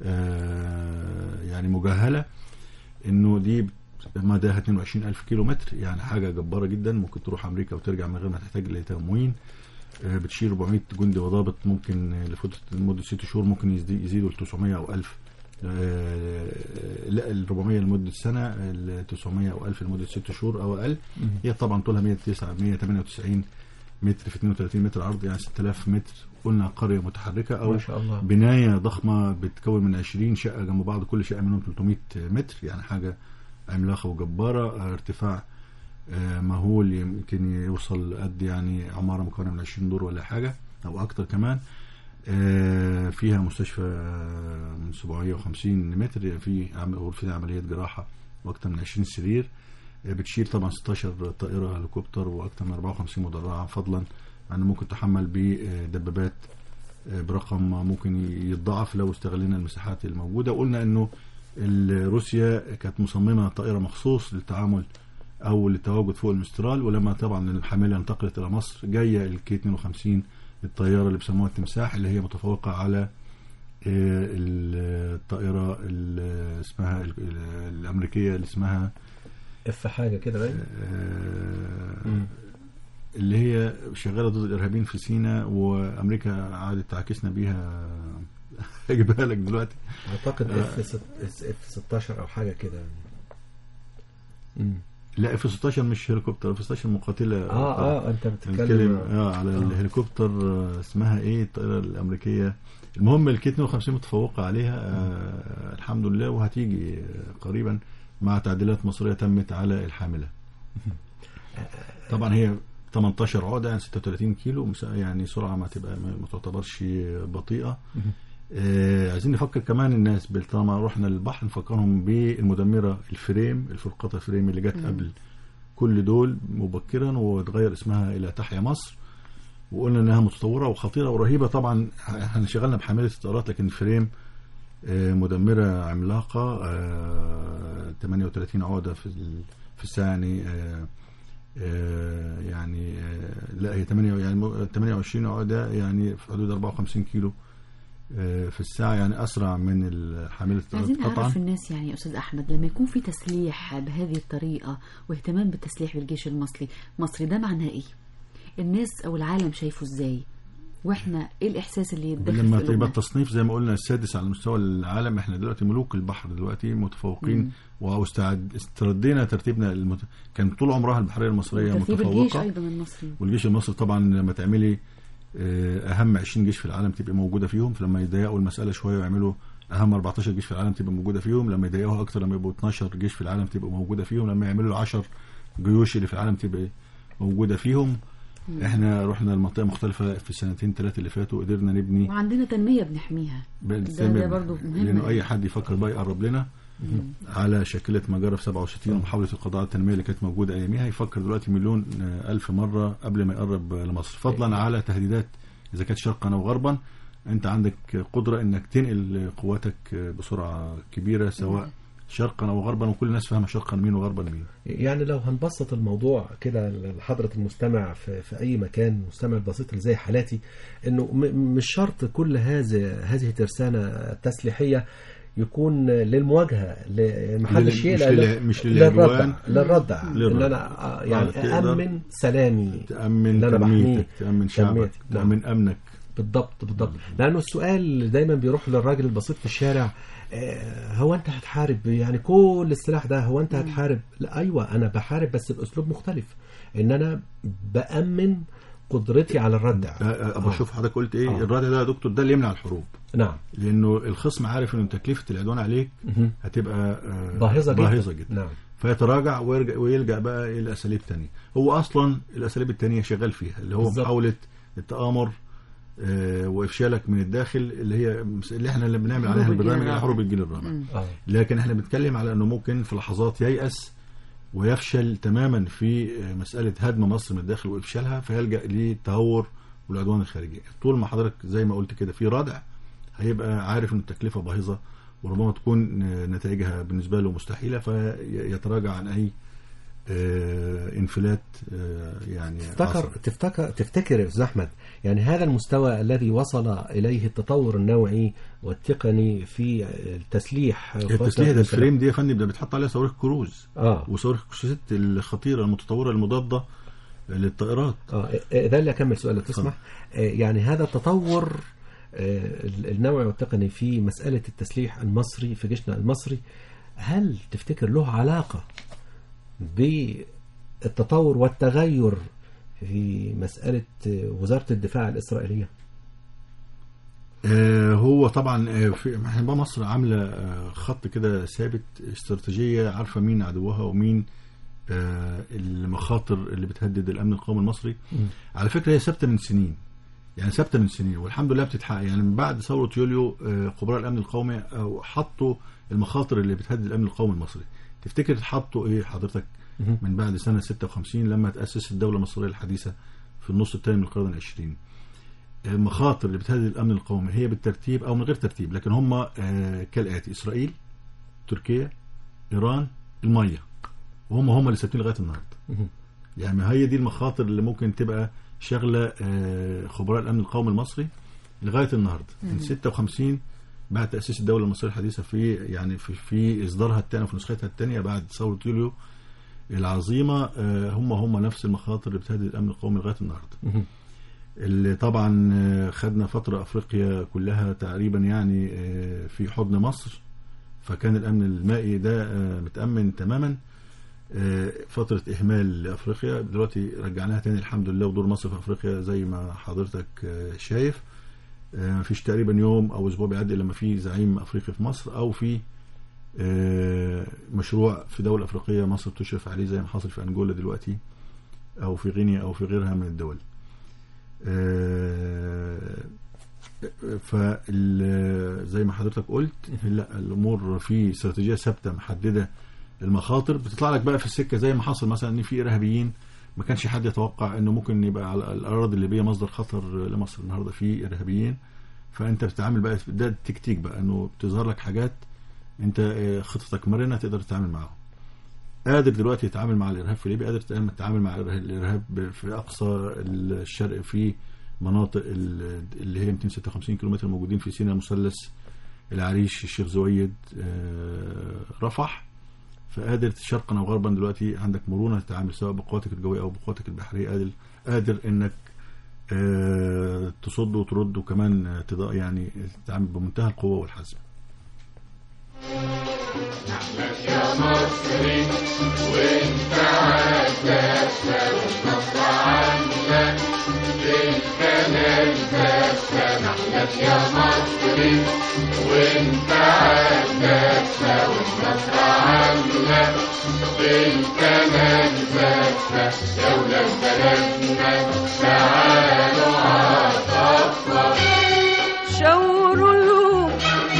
آه يعني مجهله انه دي مداها 22 ألف كيلو متر يعني حاجة جبارة جدا ممكن تروح أمريكا وترجع من غير ما تحتاج لتموين آه، بتشيل 400 جندي وضابط ممكن آه، لفترة لمدة ست شهور ممكن يزيد- يزيدوا ل 900 أو 1000 آه، لا ال 400 لمدة سنة ال 900 أو 1000 لمدة ست شهور أو أقل هي طبعا طولها 109 198 متر في 32 متر عرض يعني 6000 متر قلنا قريه متحركه او ما شاء الله. بنايه ضخمه بتتكون من 20 شقه جنب بعض كل شقه منهم 300 متر يعني حاجه عملاقه وجباره آه، ارتفاع آه، مهول يمكن يوصل قد يعني عماره مكونه من 20 دور ولا حاجه او اكتر كمان آه، فيها مستشفى آه، من 750 متر في عم- غرفه عمليات جراحه واكثر من 20 سرير آه، بتشيل طبعا 16 طائره هليكوبتر واكثر من 54 مدرعه فضلا عن ممكن تحمل بدبابات آه، برقم ممكن يتضاعف لو استغلنا المساحات الموجوده وقلنا انه ال- روسيا كانت مصممه طائره مخصوص للتعامل او للتواجد فوق المسترال ولما طبعا الحامله انتقلت الى مصر جايه الكي 52 الطياره اللي بيسموها التمساح اللي هي متفوقه على آه، ال- الطائره اللي اسمها ال- ال- الامريكيه اللي اسمها اف حاجه كده باين آه، اللي هي شغاله ضد الارهابيين في سيناء وامريكا قعدت تعاكسنا بيها هجيبها لك دلوقتي اعتقد آه. اف اف 16 او حاجه كده مم. لا اف 16 مش هليكوبتر اف 16 مقاتله اه اه انت بتتكلم بتتكلم اه على آه. الهليكوبتر آه، اسمها ايه الطائره الامريكيه المهم الكي 52 متفوقه عليها آه الحمد لله وهتيجي آه، قريبا مع تعديلات مصريه تمت على الحامله طبعا هي 18 عقده يعني 36 كيلو مس- يعني سرعه ما تبقى ما ما تعتبرش بطيئه آه عايزين نفكر كمان الناس بال- طالما رحنا للبحر نفكرهم بالمدمره الفريم الفرقاطه فريم اللي جت قبل كل دول مبكرا وتغير اسمها الى تحيا مصر وقلنا انها متطوره وخطيره ورهيبه طبعا احنا شغلنا بحامله الطائرات لكن الفريم آه، مدمره عملاقه آه، 38 عقده في ال- في الساعه يعني آه، آه، يعني آه، لا هي 8 يعني م- 28 عقده يعني في حدود 54 كيلو آه، في الساعه يعني اسرع من حامله عايزين الطائرات قطعا نعرف الناس يعني يا استاذ احمد لما يكون في تسليح بهذه الطريقه واهتمام بالتسليح بالجيش المصري مصري ده معناه ايه الناس او العالم شايفه ازاي واحنا ايه الاحساس اللي يتدخل لما في تبقى قلوبنا التصنيف زي ما قلنا السادس على مستوى العالم احنا دلوقتي ملوك البحر دلوقتي متفوقين واستعد استردينا ترتيبنا المت... كان طول عمرها البحريه المصريه ترتيب الجيش متفوقه ايضا المصري والجيش المصري طبعا لما تعملي آه، اهم 20 جيش في العالم تبقى موجوده فيهم فلما يضيقوا المساله شويه ويعملوا اهم 14 جيش في العالم تبقى موجوده فيهم لما يضيقوها اكتر لما يبقوا 12 جيش في العالم تبقى موجوده فيهم لما يعملوا 10 جيوش اللي في العالم تبقى موجوده فيهم احنا رحنا لمنطقه مختلفه في السنتين ثلاثه اللي فاتوا قدرنا نبني وعندنا تنميه بنحميها ده, بنستمر ده برضه مهم لانه اي حد يفكر بقى يقرب لنا على شكلة ما جرى في 67 ومحاولة القضاء على التنمية اللي كانت موجودة أياميها يفكر دلوقتي مليون آه، ألف مرة قبل ما يقرب آه، لمصر فضلا على تهديدات إذا كانت شرقا أو غربا أنت عندك قدرة إنك تنقل قواتك آه، بسرعة كبيرة سواء شرقا أو غربا وكل الناس فاهمة شرقا مين وغربا مين يعني لو هنبسط الموضوع كده لحضرة المستمع في, في أي مكان مستمع بسيط زي حالاتي إنه م- مش شرط كل هذه هذه الترسانة التسليحية يكون للمواجهة ل- محدش لل- مش يقلق لل- مش للعدوان. للردع للردع إن للردع. أنا آه، يعني آه، تقدر أأمن سلامي تأمن اللي أنا تنميتك بحميه. تأمن شعبك تنميتي. نعم. تأمن أمنك بالضبط بالضبط لانه السؤال اللي دايما بيروح للراجل البسيط في الشارع آه، هو انت هتحارب يعني كل السلاح ده هو انت هتحارب لا ايوه انا بحارب بس باسلوب مختلف ان انا بامن قدرتي على الردع ابو آه. شوف حضرتك قلت ايه آه. الردع ده يا دكتور ده اللي يمنع الحروب نعم لانه الخصم عارف ان تكلفه العدوان عليك مهم. هتبقى آه، باهظه جدا باهظه جدا نعم فيتراجع ويرجع ويلجا بقى الى اساليب تانية هو اصلا الاساليب التانية شغال فيها اللي هو بالظبط. محاوله التآمر آه، وافشالك من الداخل اللي هي اللي احنا اللي بنعمل عليها حروب الجيل البرنامج الرابع. حروب الجيل الرابع اه لكن احنا بنتكلم على انه ممكن في لحظات ييأس ويفشل تماما في مسألة هدم مصر من الداخل وإفشالها فيلجأ للتهور والعدوان الخارجي طول ما حضرتك زي ما قلت كده في ردع هيبقى عارف ان التكلفة باهظة وربما تكون نتائجها بالنسبة له مستحيلة فيتراجع عن أي آه، انفلات آه، يعني تفتكر عصبي. تفتكر تفتكر يا استاذ احمد يعني هذا المستوى الذي وصل اليه التطور النوعي والتقني في التسليح التسليح ده الفريم دي يا فندم ده بيتحط عليها صواريخ كروز اه وصواريخ كروزات الخطيرة المتطورة المضادة للطائرات اه ده اللي اكمل سؤالك تسمح آه، يعني هذا التطور آه، النوعي والتقني في مسألة التسليح المصري في جيشنا المصري هل تفتكر له علاقة بالتطور والتغير في مسألة وزارة الدفاع الإسرائيلية آه، هو طبعا آه، في احنا بقى مصر عامله آه، خط كده ثابت استراتيجيه عارفه مين عدوها ومين آه، المخاطر اللي بتهدد الامن القومي المصري على فكره هي ثابته من سنين يعني ثابته من سنين والحمد لله بتتحقق يعني من بعد ثوره يوليو آه، خبراء الامن القومي أو حطوا المخاطر اللي بتهدد الامن القومي المصري تفتكر حطوا ايه حضرتك من بعد سنه 56 لما تاسس الدوله المصريه الحديثه في النص الثاني من القرن العشرين المخاطر اللي بتهدد الامن القومي هي بالترتيب او من غير ترتيب لكن هم آه، كالاتي اسرائيل تركيا ايران الميه وهم هم اللي ثابتين لغايه النهارده يعني هي دي المخاطر اللي ممكن تبقى شغله آه، خبراء الامن القومي المصري لغايه النهارده من 56 بعد تاسيس الدوله المصريه الحديثه في يعني في في اصدارها الثاني وفي نسختها الثانيه بعد ثوره يوليو العظيمه آه، هم هم نفس المخاطر اللي بتهدد الامن القومي لغايه النهارده اللي طبعا آه، خدنا فترة أفريقيا كلها تقريبا يعني آه، في حضن مصر فكان الأمن المائي ده آه، متأمن تماما آه، فترة إهمال لأفريقيا دلوقتي رجعناها تاني الحمد لله ودور مصر في أفريقيا زي ما حضرتك آه، شايف آه، مفيش تقريبا يوم أو أسبوع بيعدي لما في زعيم أفريقي في مصر أو في آه، مشروع في دولة أفريقية مصر بتشرف عليه زي ما حصل في أنجولا دلوقتي أو في غينيا أو في غيرها من الدول فال زي ما حضرتك قلت لا الامور في استراتيجيه ثابته محدده المخاطر بتطلع لك بقى في السكه زي ما حصل مثلا ان في ارهابيين ما كانش حد يتوقع انه ممكن يبقى على الاراضي الليبيه مصدر خطر لمصر النهارده في ارهابيين فانت بتتعامل بقى ده التكتيك بقى انه بتظهر لك حاجات انت آه، خطتك مرنه تقدر تتعامل معاها قادر دلوقتي تتعامل مع الارهاب في ليبيا قادر تتعامل مع الارهاب في اقصى الشرق في مناطق ال- اللي هي 256 كيلومتر موجودين في سيناء مثلث العريش الشيخ زويد آه، رفح فقادر شرقا او غربا دلوقتي عندك مرونه تتعامل سواء بقواتك الجويه او بقواتك البحريه قادر قادر انك آه، تصد وترد وكمان آه، تض- يعني تتعامل بمنتهى القوه والحزم شاوروا له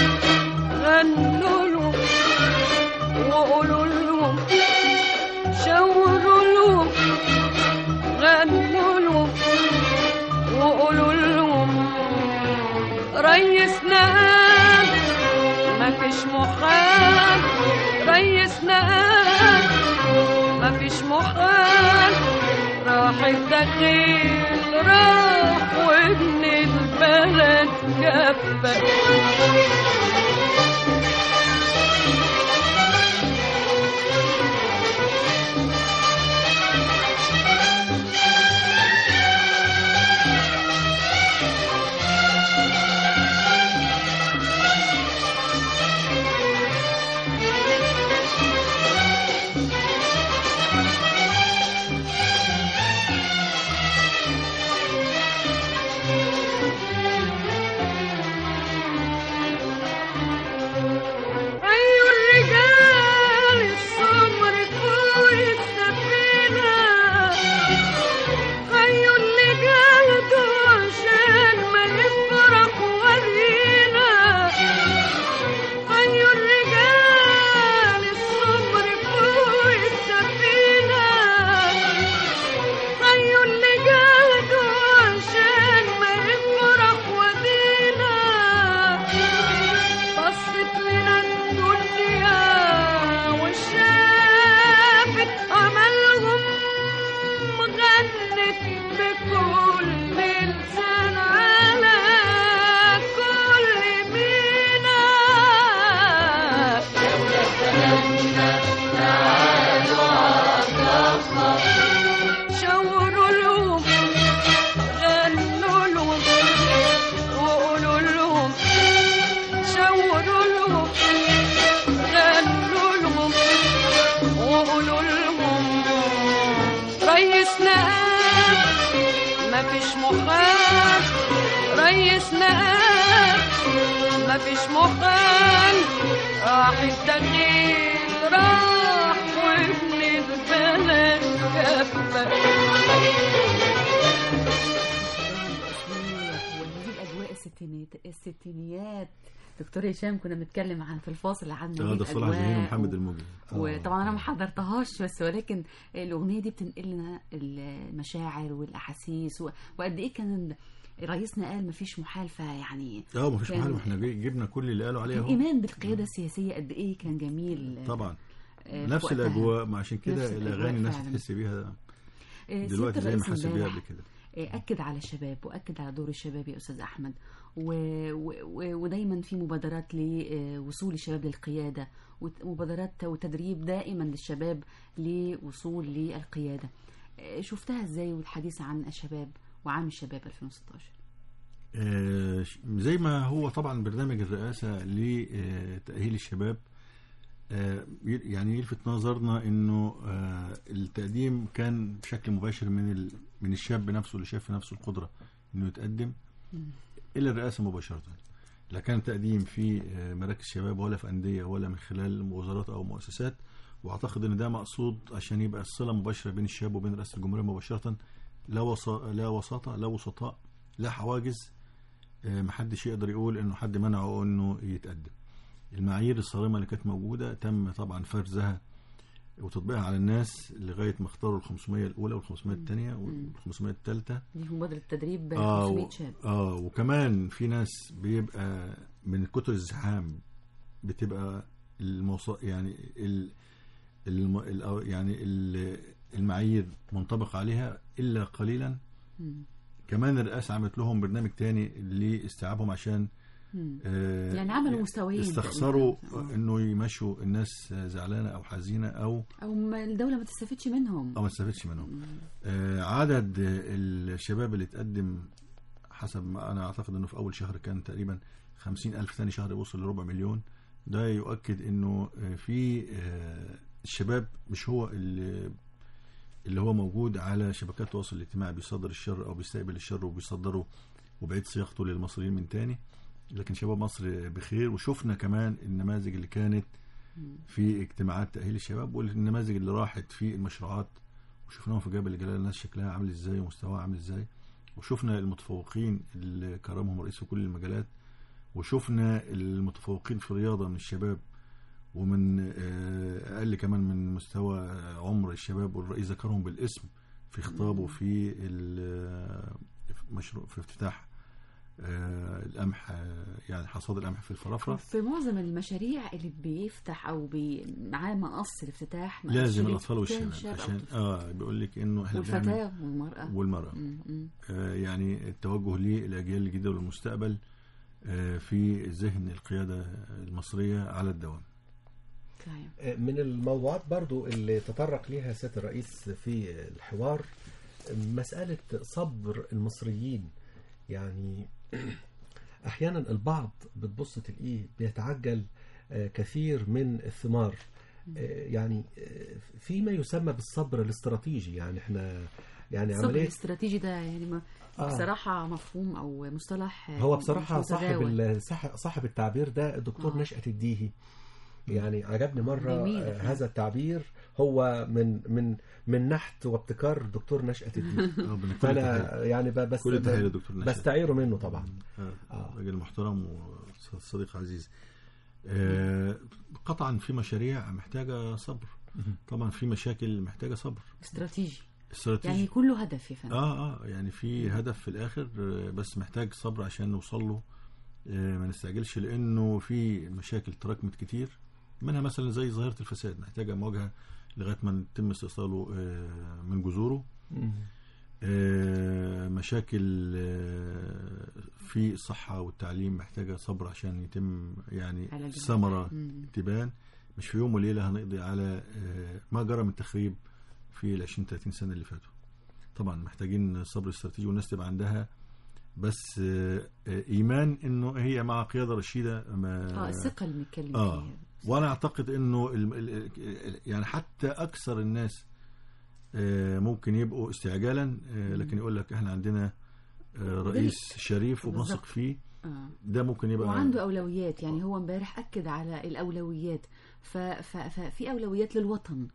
غنوا له وقولوا له شاوروا له غنوا له وقولوا لهم ريسنا قال مفيش محال ريسنا قال مفيش محال راح الدخيل راح وابن البلد جفت مفيش محال ريسنا قال مفيش محال راح الدخيل راح وابن البلد كفى وهذه الاجواء الستينات الستينيات دكتور هشام كنا بنتكلم عن في الفاصل عن اه هذه ده صلاح جاهين الأجواء ومحمد الموجي وطبعا انا ما حضرتهاش بس ولكن الاغنيه دي بتنقل لنا المشاعر والاحاسيس و- وقد ايه كان رئيسنا قال مفيش محالفه يعني اه مفيش كان محل احنا جي- جبنا كل اللي قالوا عليه اهو الايمان بالقياده السياسيه قد ايه كان جميل طبعا آه، في نفس وقتها. الاجواء ما عشان نفس كده الأجواء الاغاني الناس فعلاً. تحس بيها آه، دلوقتي سيادة زي ما الرئيس حس بيها امبارح قبل كده آه، أكد على الشباب وأكد على دور الشباب يا أستاذ أحمد و... و... ودايما في مبادرات لوصول الشباب للقيادة ومبادرات وتدريب دائما للشباب لوصول للقيادة آه، شفتها ازاي والحديث عن الشباب وعام الشباب 2016 آه، ش- زي ما هو طبعا برنامج الرئاسة لتأهيل الشباب آه، ي- يعني يلفت نظرنا انه آه، التقديم كان بشكل مباشر من ال- من الشاب نفسه اللي شاف في نفسه القدرة انه يتقدم الى الرئاسة مباشرة لا كان تقديم في آه، مراكز شباب ولا في أندية ولا من خلال وزارات أو مؤسسات واعتقد ان ده مقصود عشان يبقى الصلة مباشرة بين الشاب وبين رئاسة الجمهورية مباشرة لا وسا... لا وساطة لا وسطاء لا حواجز آه، محدش يقدر يقول انه حد منعه انه يتقدم المعايير الصارمة اللي كانت موجودة تم طبعا فرزها وتطبيقها على الناس لغاية ما اختاروا ال 500 الأولى وال 500 الثانية وال 500 الثالثة دي مبادرة تدريب آه 500 و- شاب اه وكمان في ناس بيبقى من كتر الزحام بتبقى الموص... يعني ال... الم... ال... يعني ال... المعايير منطبق عليها الا قليلا مم. كمان الرئاسه عملت لهم برنامج تاني لاستيعابهم عشان مم. آه يعني عملوا مستويين استخسروا تقريباً. انه يمشوا الناس زعلانه او حزينه او او ما الدولة ما تستفدش منهم او ما استفدش منهم آه عدد الشباب اللي اتقدم حسب ما انا اعتقد انه في اول شهر كان تقريبا خمسين الف ثاني شهر وصل لربع مليون ده يؤكد انه آه، في آه، الشباب مش هو اللي اللي هو موجود على شبكات التواصل الاجتماعي بيصدر الشر او بيستقبل الشر وبيصدره وبعيد صياغته للمصريين من تاني لكن شباب مصر بخير وشفنا كمان النماذج اللي كانت في اجتماعات تأهيل الشباب والنماذج اللي راحت في المشروعات وشفناهم في جبل الجلال الناس شكلها عامل ازاي ومستواها عامل ازاي وشفنا المتفوقين اللي كرمهم الرئيس في كل المجالات وشفنا المتفوقين في الرياضة من الشباب ومن آه، أقل كمان من مستوى عمر الشباب والرئيس ذكرهم بالاسم في خطابه في ال- في مشروع في افتتاح آه، القمح آه، يعني حصاد القمح في الفرافرة في معظم المشاريع اللي بيفتح او بي... معاه مقص الافتتاح مقص لازم شريط الاطفال كان والشباب شاب أو عشان طفل. اه بيقول لك انه احنا بنعمل والفتاة والمرأة والمرأة مم، مم. آه يعني التوجه للاجيال الجديده والمستقبل آه في ذهن القياده المصريه على الدوام طيب. من الموضوعات برضو اللي تطرق ليها سيادة الرئيس في الحوار مسألة صبر المصريين يعني أحيانا البعض بتبص تلاقيه بيتعجل آه، كثير من الثمار آه، يعني آه، في ما يسمى بالصبر الاستراتيجي يعني احنا يعني الصبر عملية الاستراتيجي ده يعني ما آه. بصراحة مفهوم أو مصطلح هو مش بصراحة صاحب متداول. ال- صاحب صاحب التعبير ده الدكتور آه. نشأة الديهي يعني عجبني مرة جميل آه، فعلا. هذا التعبير هو من من من نحت وابتكار الدكتور نشأة الديهي آه، بنكتب فأنا تحية. يعني ب- بس كل تحيه للدكتور نشأت. بستعيره منه طبعا آه، آه. راجل محترم وصديق عزيز آه قطعا في مشاريع محتاجه صبر طبعا في مشاكل محتاجه صبر استراتيجي استراتيجي يعني كله هدف يا فندم اه اه يعني في هدف في الاخر آه، بس محتاج صبر عشان نوصل له آه، ما نستعجلش لانه في مشاكل تراكمت كتير منها مثلا زي ظاهره الفساد محتاجه مواجهه لغايه ما يتم استئصاله آه، من جذوره آه، مشاكل آه، في الصحه والتعليم محتاجه صبر عشان يتم يعني علاجها. ثمره مم. تبان مش في يوم وليله هنقضي على آه، ما جرى من تخريب في ال 20 30 سنه اللي فاتوا طبعا محتاجين صبر استراتيجي والناس تبقى عندها بس آه، آه، ايمان انه هي مع قياده رشيده ما اه الثقة اللي بنتكلم اه فيها وانا اعتقد انه ال- ال- ال- يعني حتى اكثر الناس آه، ممكن يبقوا استعجالا آه، لكن يقول لك احنا عندنا آه، رئيس شريف وبنثق بالظبط. فيه آه. ده ممكن يبقى وعنده أولويات يعني هو امبارح أكد على الأولويات ف... ف... ففي أولويات للوطن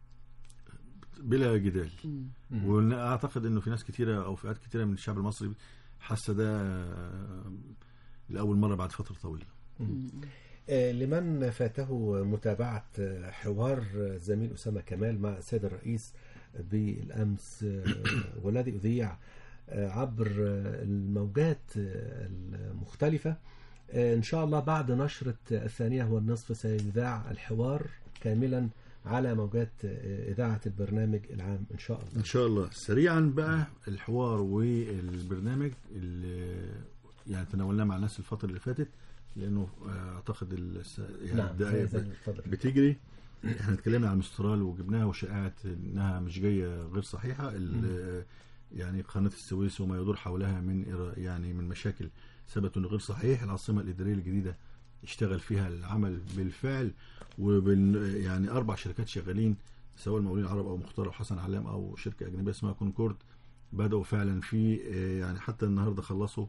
بلا جدال مم. واعتقد انه في ناس كتيره او فئات كتيره من الشعب المصري حاسه ده آه، لاول مره بعد فتره طويله آه، لمن فاته متابعة آه، حوار آه، زميل أسامة كمال مع السيد الرئيس بالأمس آه، والذي أذيع آه، عبر آه، الموجات آه، المختلفة آه، إن شاء الله بعد نشرة الثانية والنصف سيذاع الحوار كاملا على موجات آه، إذاعة البرنامج العام إن شاء الله ان شاء الله سريعا بقى الحوار والبرنامج اللي يعني تناولناه مع الناس الفتره اللي فاتت لانه آه، اعتقد الس- يعني نعم الدقائق زي- زي الفضل. بتجري احنا اتكلمنا عن المسترال وجبناها وشائعه انها مش جايه غير صحيحه ال- يعني قناه السويس وما يدور حولها من إرا- يعني من مشاكل ثبت انه غير صحيح العاصمه الاداريه الجديده اشتغل فيها العمل بالفعل وبال يعني اربع شركات شغالين سواء المقاولين العرب او مختار او حسن علام او شركه اجنبيه اسمها كونكورد بداوا فعلا في آه، يعني حتى النهارده خلصوا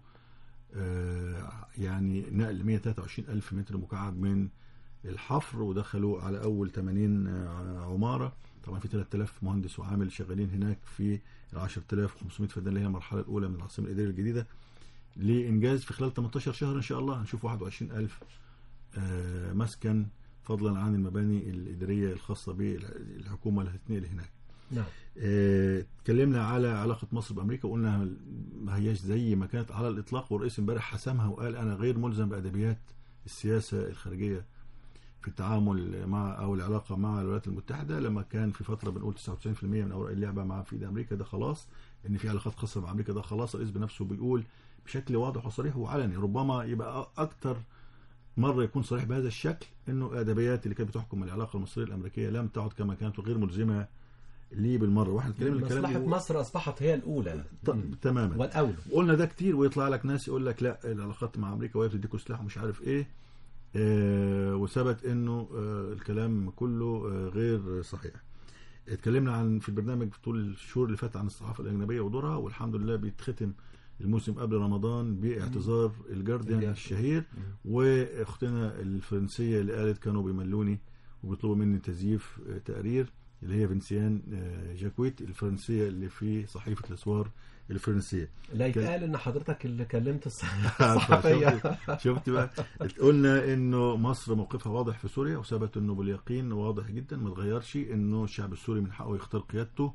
آه، يعني نقل 123 ألف متر مكعب من الحفر ودخلوا على أول 80 آه، عمارة طبعا في 3000 مهندس وعامل شغالين هناك في ال 10500 فدان اللي هي المرحلة الأولى من العاصمة الإدارية الجديدة لإنجاز في خلال 18 شهر إن شاء الله هنشوف 21000 آه، مسكن فضلا عن المباني الإدارية الخاصة بالحكومة اللي هتتنقل هناك نعم آه، اتكلمنا على علاقة مصر بأمريكا وقلنا ما هياش زي ما كانت على الإطلاق والرئيس امبارح حسمها وقال أنا غير ملزم بأدبيات السياسة الخارجية في التعامل مع أو العلاقة مع الولايات المتحدة لما كان في فترة بنقول 99% من أوراق اللعبة مع في إيد أمريكا ده خلاص إن في علاقات خاصة مع أمريكا ده خلاص الرئيس بنفسه بيقول بشكل واضح وصريح وعلني ربما يبقى أكتر مرة يكون صريح بهذا الشكل انه الادبيات اللي كانت بتحكم العلاقة المصرية الامريكية لم تعد كما كانت وغير ملزمة ليه بالمرة واحنا اتكلمنا الكلام مصلحة ده- مصر أصبحت هي الأولى ط- تماما والأولى قلنا ده كتير ويطلع لك ناس يقول لك لا العلاقات مع امريكا وهي بتديكوا سلاح ومش عارف ايه آه وثبت انه آه الكلام كله آه غير صحيح اتكلمنا عن في البرنامج طول الشهور اللي فاتت عن الصحافه الاجنبيه ودورها والحمد لله بيتختم الموسم قبل رمضان باعتذار الجارديان الشهير واختنا الفرنسيه اللي قالت كانوا بيملوني وبيطلبوا مني تزييف آه، تقرير اللي هي فينسيان آه، جاكويت الفرنسيه اللي في صحيفه الاسوار الفرنسيه لا كان- يتقال ان حضرتك اللي كلمت الصح- عارفة، الصحفيه شفت شفت بقى قلنا انه مصر موقفها واضح في سوريا وثبت انه باليقين واضح جدا ما اتغيرش انه الشعب السوري من حقه يختار قيادته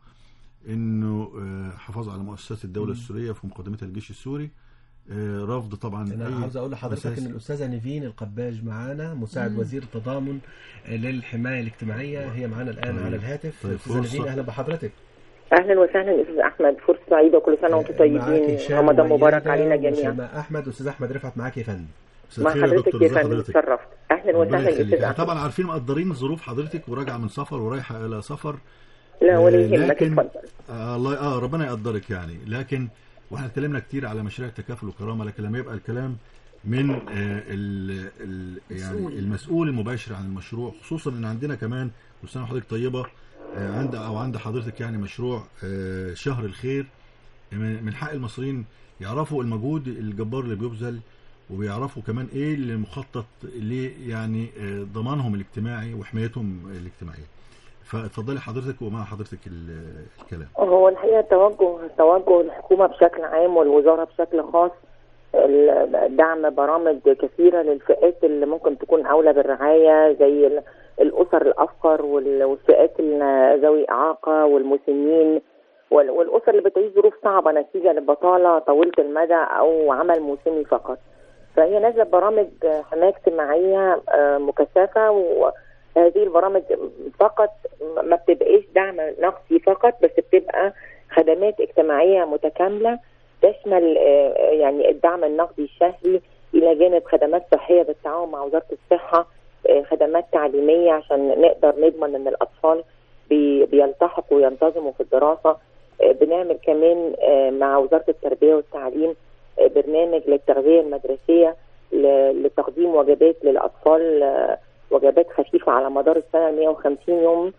انه آه، حفاظ على مؤسسات الدوله السوريه في مقدمتها الجيش السوري آه، رفض طبعا انا أي عاوز اقول لحضرتك مساس- ان الاستاذه نيفين القباج معانا مساعد وزير التضامن للحمايه الاجتماعيه هي معانا الان طيب. على الهاتف طيب، استاذه نيفين فرصة. اهلا بحضرتك اهلا وسهلا استاذ احمد فرصه سعيده وكل سنه وانتم معاكي طيبين هشام رمضان مبارك وميادة علينا جميعا وشيماء احمد استاذ احمد رفعت معاك يا فندم مساء مع الخير يا حضرتك دكتور، يا ازي فندم حضرتك؟ اتشرفت اهلا ربنا وسهلا يخليك. استاذ احنا احمد طبعا عارفين مقدرين ظروف حضرتك وراجعه من سفر ورايحه الى سفر لا ولا آه، يهمك لكن اتفضل آه الله اه ربنا يقدرك يعني لكن واحنا اتكلمنا كتير على مشاريع التكافل والكرامه لكن لما يبقى الكلام من آه ال ال يعني مسؤول. المسؤول المباشر عن المشروع خصوصا ان عندنا كمان وسنه حضرتك طيبه آه عند او عند حضرتك يعني مشروع آه شهر الخير من من حق المصريين يعرفوا المجهود الجبار اللي بيبذل وبيعرفوا كمان ايه اللي مخطط ليه يعني آه، ضمانهم الاجتماعي وحمايتهم الاجتماعيه فاتفضلي حضرتك ومع حضرتك ال- الكلام هو الحقيقه توجه توجه الحكومه بشكل عام والوزاره بشكل خاص ال- دعم برامج كثيره للفئات اللي ممكن تكون اولى بالرعايه زي ال- الاسر الافقر وال- والفئات ال- ذوي اعاقه والمسنين وال- والاسر اللي بتعيش ظروف صعبه نتيجه لبطاله طويله المدى او عمل موسمي فقط. فهي نازله برامج حمايه اجتماعيه آه، مكثفه وهذه البرامج فقط ما بتبقاش دعم نقدي فقط بس بتبقى خدمات اجتماعيه متكامله تشمل آه، يعني الدعم النقدي الشهري الى جانب خدمات صحيه بالتعاون مع وزاره الصحه آه، خدمات تعليميه عشان نقدر نضمن ان الاطفال بي- بيلتحقوا وينتظموا في الدراسه آه، بنعمل كمان آه، مع وزاره التربيه والتعليم آه، برنامج للتغذيه المدرسيه ل- لتقديم وجبات للاطفال آه، وجبات خفيفه على مدار السنه 150 يوم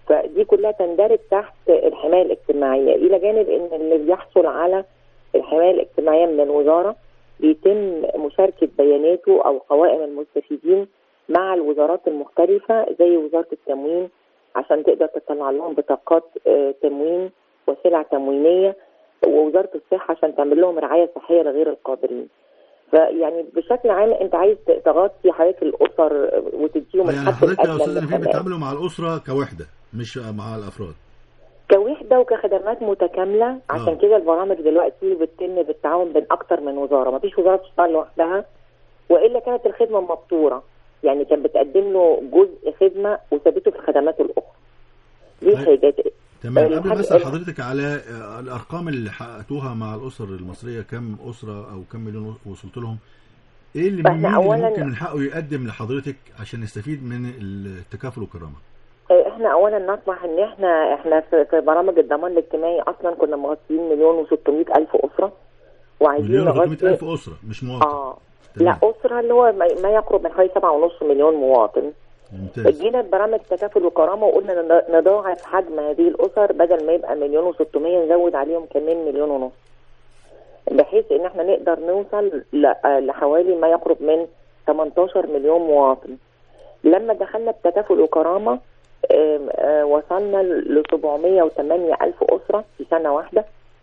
فدي كلها تندرج تحت الحمايه الاجتماعيه الى جانب ان اللي بيحصل على الحمايه الاجتماعيه من الوزاره بيتم مشاركه بياناته او قوائم المستفيدين مع الوزارات المختلفه زي وزاره التموين عشان تقدر تطلع لهم بطاقات آه، تموين وسلع تموينيه ووزاره الصحه عشان تعمل لهم رعايه صحيه لغير القادرين. فيعني بشكل عام انت عايز تغطي حياه الاسر وتديهم يعني الحد حضرتك يا الادنى استاذ من نبيل الخدمات. بتتعاملوا مع الاسره كوحده مش مع الافراد كوحده وكخدمات متكامله عشان آه. كده البرامج دلوقتي بتتم بالتعاون بين اكتر من وزاره ما فيش وزاره تشتغل لوحدها والا كانت الخدمه مبتوره يعني كانت بتقدم له جزء خدمه وثابته في الخدمات الاخرى دي طيب. حاجه تمام قبل الحاج- ما اسال حضرتك على آه، الارقام اللي حققتوها مع الاسر المصريه كم اسره او كم مليون وصلت لهم ايه اللي فإحنا مين اللي أولاً- ممكن من حقه يقدم لحضرتك عشان يستفيد من التكافل والكرامه آه، احنا اولا نطمح ان احنا احنا في, في برامج الضمان الاجتماعي اصلا كنا مغطيين مليون و600 الف اسره وعايزين مليون و نغطي الف اسره مش مواطن اه لا اسره اللي هو ما ما يقرب من حوالي 7.5 مليون مواطن ممتاز جينا ببرامج تكافل وكرامه وقلنا ن- نضاعف حجم هذه الاسر بدل ما يبقى مليون و600 نزود عليهم كمان مليون ونص بحيث ان احنا نقدر نوصل ل- آه، لحوالي ما يقرب من 18 مليون مواطن لما دخلنا بتكافل وكرامه آم، آه، وصلنا ل 708 الف اسره في سنه واحده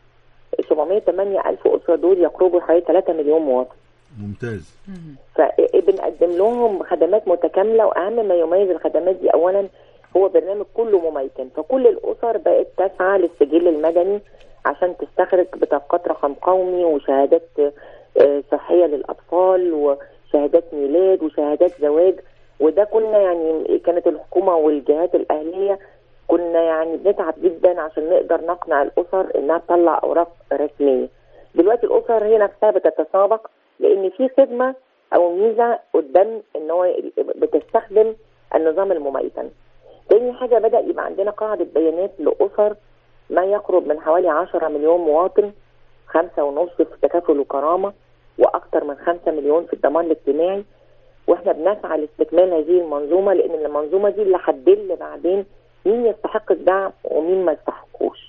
708 الف اسره دول يقربوا حوالي 3 مليون مواطن ممتاز فبنقدم لهم خدمات متكامله واهم ما يميز الخدمات دي اولا هو برنامج كله مميكن فكل الاسر بقت تسعى للسجل المدني عشان تستخرج بطاقات رقم قومي وشهادات آه، صحيه للاطفال وشهادات ميلاد وشهادات زواج وده كنا يعني كانت الحكومه والجهات الاهليه كنا يعني بنتعب جدا عشان نقدر نقنع الاسر انها تطلع اوراق رسميه دلوقتي الاسر هي نفسها بتتسابق لان في خدمه او ميزه قدام ان هو بتستخدم النظام المميكن. تاني حاجه بدا يبقى عندنا قاعده بيانات لاسر ما يقرب من حوالي 10 مليون مواطن خمسة ونص في تكافل وكرامه واكثر من 5 مليون في الضمان الاجتماعي واحنا بنسعى لاستكمال هذه المنظومه لان المنظومه دي اللي هتدل بعدين مين يستحق الدعم ومين ما يستحقوش.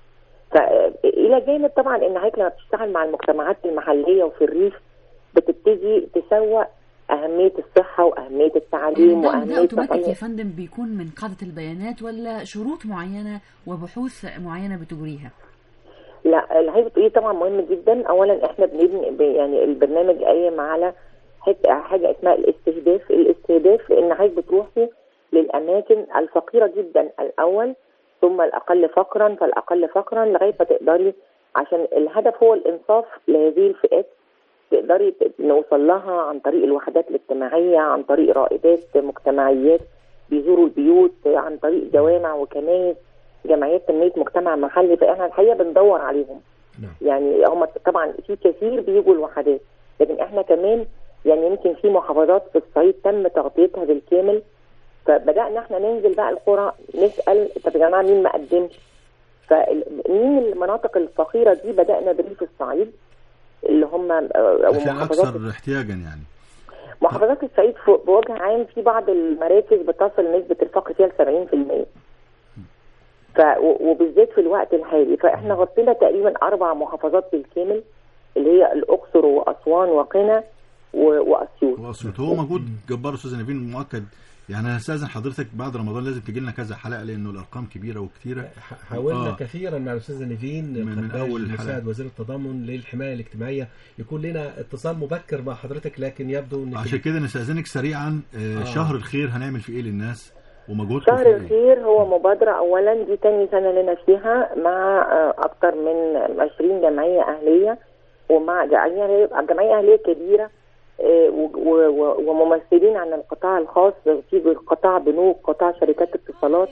فإلى جانب طبعا ان حضرتك لما بتشتغل مع المجتمعات المحليه وفي الريف بتبتدي تسوق اهميه الصحه واهميه التعليم ده, ده واهميه اوتوماتيك يا تفعيل- فندم بيكون من قاعدة البيانات ولا شروط معينة وبحوث معينة بتجريها لا اللي حضرتك بتقوليه طبعا مهم جدا اولا احنا بنبني ب- يعني البرنامج قايم على حت- حاجه اسمها الاستهداف الاستهداف ان حضرتك بتروحي للاماكن الفقيره جدا الاول ثم الاقل فقرا فالاقل فقرا لغايه ما تقدري عشان الهدف هو الانصاف لهذه الفئات تقدري ت- نوصل لها عن طريق الوحدات الاجتماعيه عن طريق رائدات مجتمعيات بيزوروا البيوت عن طريق جوامع وكنائس جمعيات تنميه مجتمع محلي فاحنا الحقيقه بندور عليهم يعني هم طبعا في كثير بيجوا الوحدات لكن احنا كمان يعني يمكن في محافظات في الصعيد تم تغطيتها بالكامل فبدانا احنا ننزل بقى القرى نسال طب يا جماعه مين ما قدمش فمين المناطق الفقيره دي بدانا بريف الصعيد اللي هم آه، او عشان محافظات اكثر احتياجا يعني محافظات الصعيد ف- بوجه عام في بعض المراكز بتصل نسبة الفقر فيها ل 70% ف و- وبالذات في الوقت الحالي فاحنا غطينا تقريبا اربع محافظات بالكامل اللي هي الاقصر واسوان وقنا و- واسيوط واسيوط هو مجهود جبار استاذ نبيل مؤكد يعني انا استاذن حضرتك بعد رمضان لازم تجي لنا كذا حلقه لانه الارقام كبيره وكتيره حاولنا آه. كثيرا مع الاستاذه نيفين من- من قداش أول مساعد حلقة. وزير التضامن للحمايه الاجتماعيه يكون لنا اتصال مبكر مع حضرتك لكن يبدو ان عشان كده نستاذنك سريعا آه. آه. شهر الخير هنعمل فيه ايه للناس ومجهودكم شهر فيه ايه الخير هو مبادرة أولا دي تاني سنة لنا فيها مع آه، أكتر من 20 جمعية أهلية ومع جمعية جمعية أهلية كبيرة آه، و- و- و- وممثلين عن القطاع الخاص في قطاع بنوك قطاع شركات اتصالات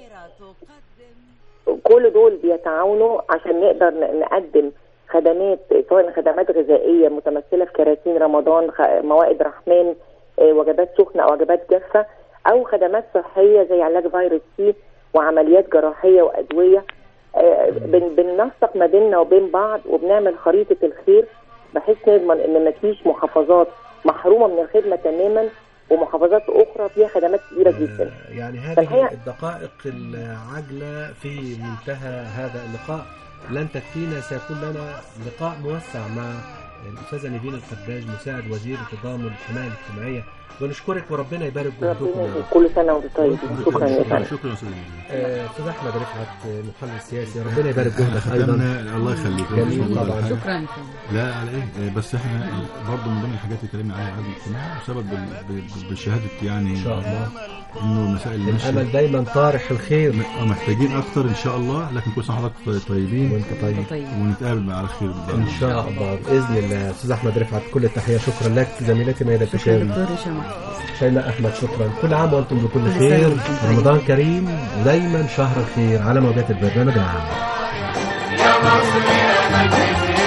كل دول بيتعاونوا عشان نقدر ن- نقدم خدمات سواء خدمات غذائيه متمثله في كراتين رمضان خ- موائد رحمن آه، وجبات سخنه او وجبات جافه او خدمات صحيه زي علاج فيروس سي وعمليات جراحيه وادويه آه، بن- بننسق ما بيننا وبين بعض وبنعمل خريطه الخير بحيث نضمن ان مفيش محافظات محرومه من الخدمه تماما ومحافظات اخرى فيها خدمات كبيره جدا يعني هذه فالحقيقة- الدقائق العاجلة في منتهى هذا اللقاء لن تكفينا سيكون لنا لقاء موسع مع الأستاذة نيفين القداج مساعد وزير التضامن والحماية الاجتماعية ونشكرك وربنا يبارك جهدكم يا رب. كل سنه وانتم طيبين شكرا يا فندم شكرا يا استاذ آه، أستاذ أحمد رفعت المحلل السياسي ربنا يبارك جهدك أيضا خدمنا الله يخليك جميل مش موجود طبعا. ولا حاجة. شكرا يا فندم. لا على ايه آه، بس احنا برضه من ضمن الحاجات اللي اتكلمنا عليها عدم الاجتماع بسبب ال- ب- بشهاده يعني إن شاء الله انه المسائل ماشيه الأمل دايما طارح الخير آه، محتاجين اكتر ان شاء الله لكن كل سنه وحضرتك طيبين وانت طيب طيب ونتقابل على خير ان شاء الله باذن الله استاذ احمد رفعت كل التحيه شكرا لك زميلتي ميادة شكرا الفيشاوي دكتور هشام شيماء احمد شكرا كل عام وانتم بكل كل سنة خير وانتم طيبين. رمضان كريم ودايما شهر الخير على موجات البرنامج العام يا مصر يا مجلس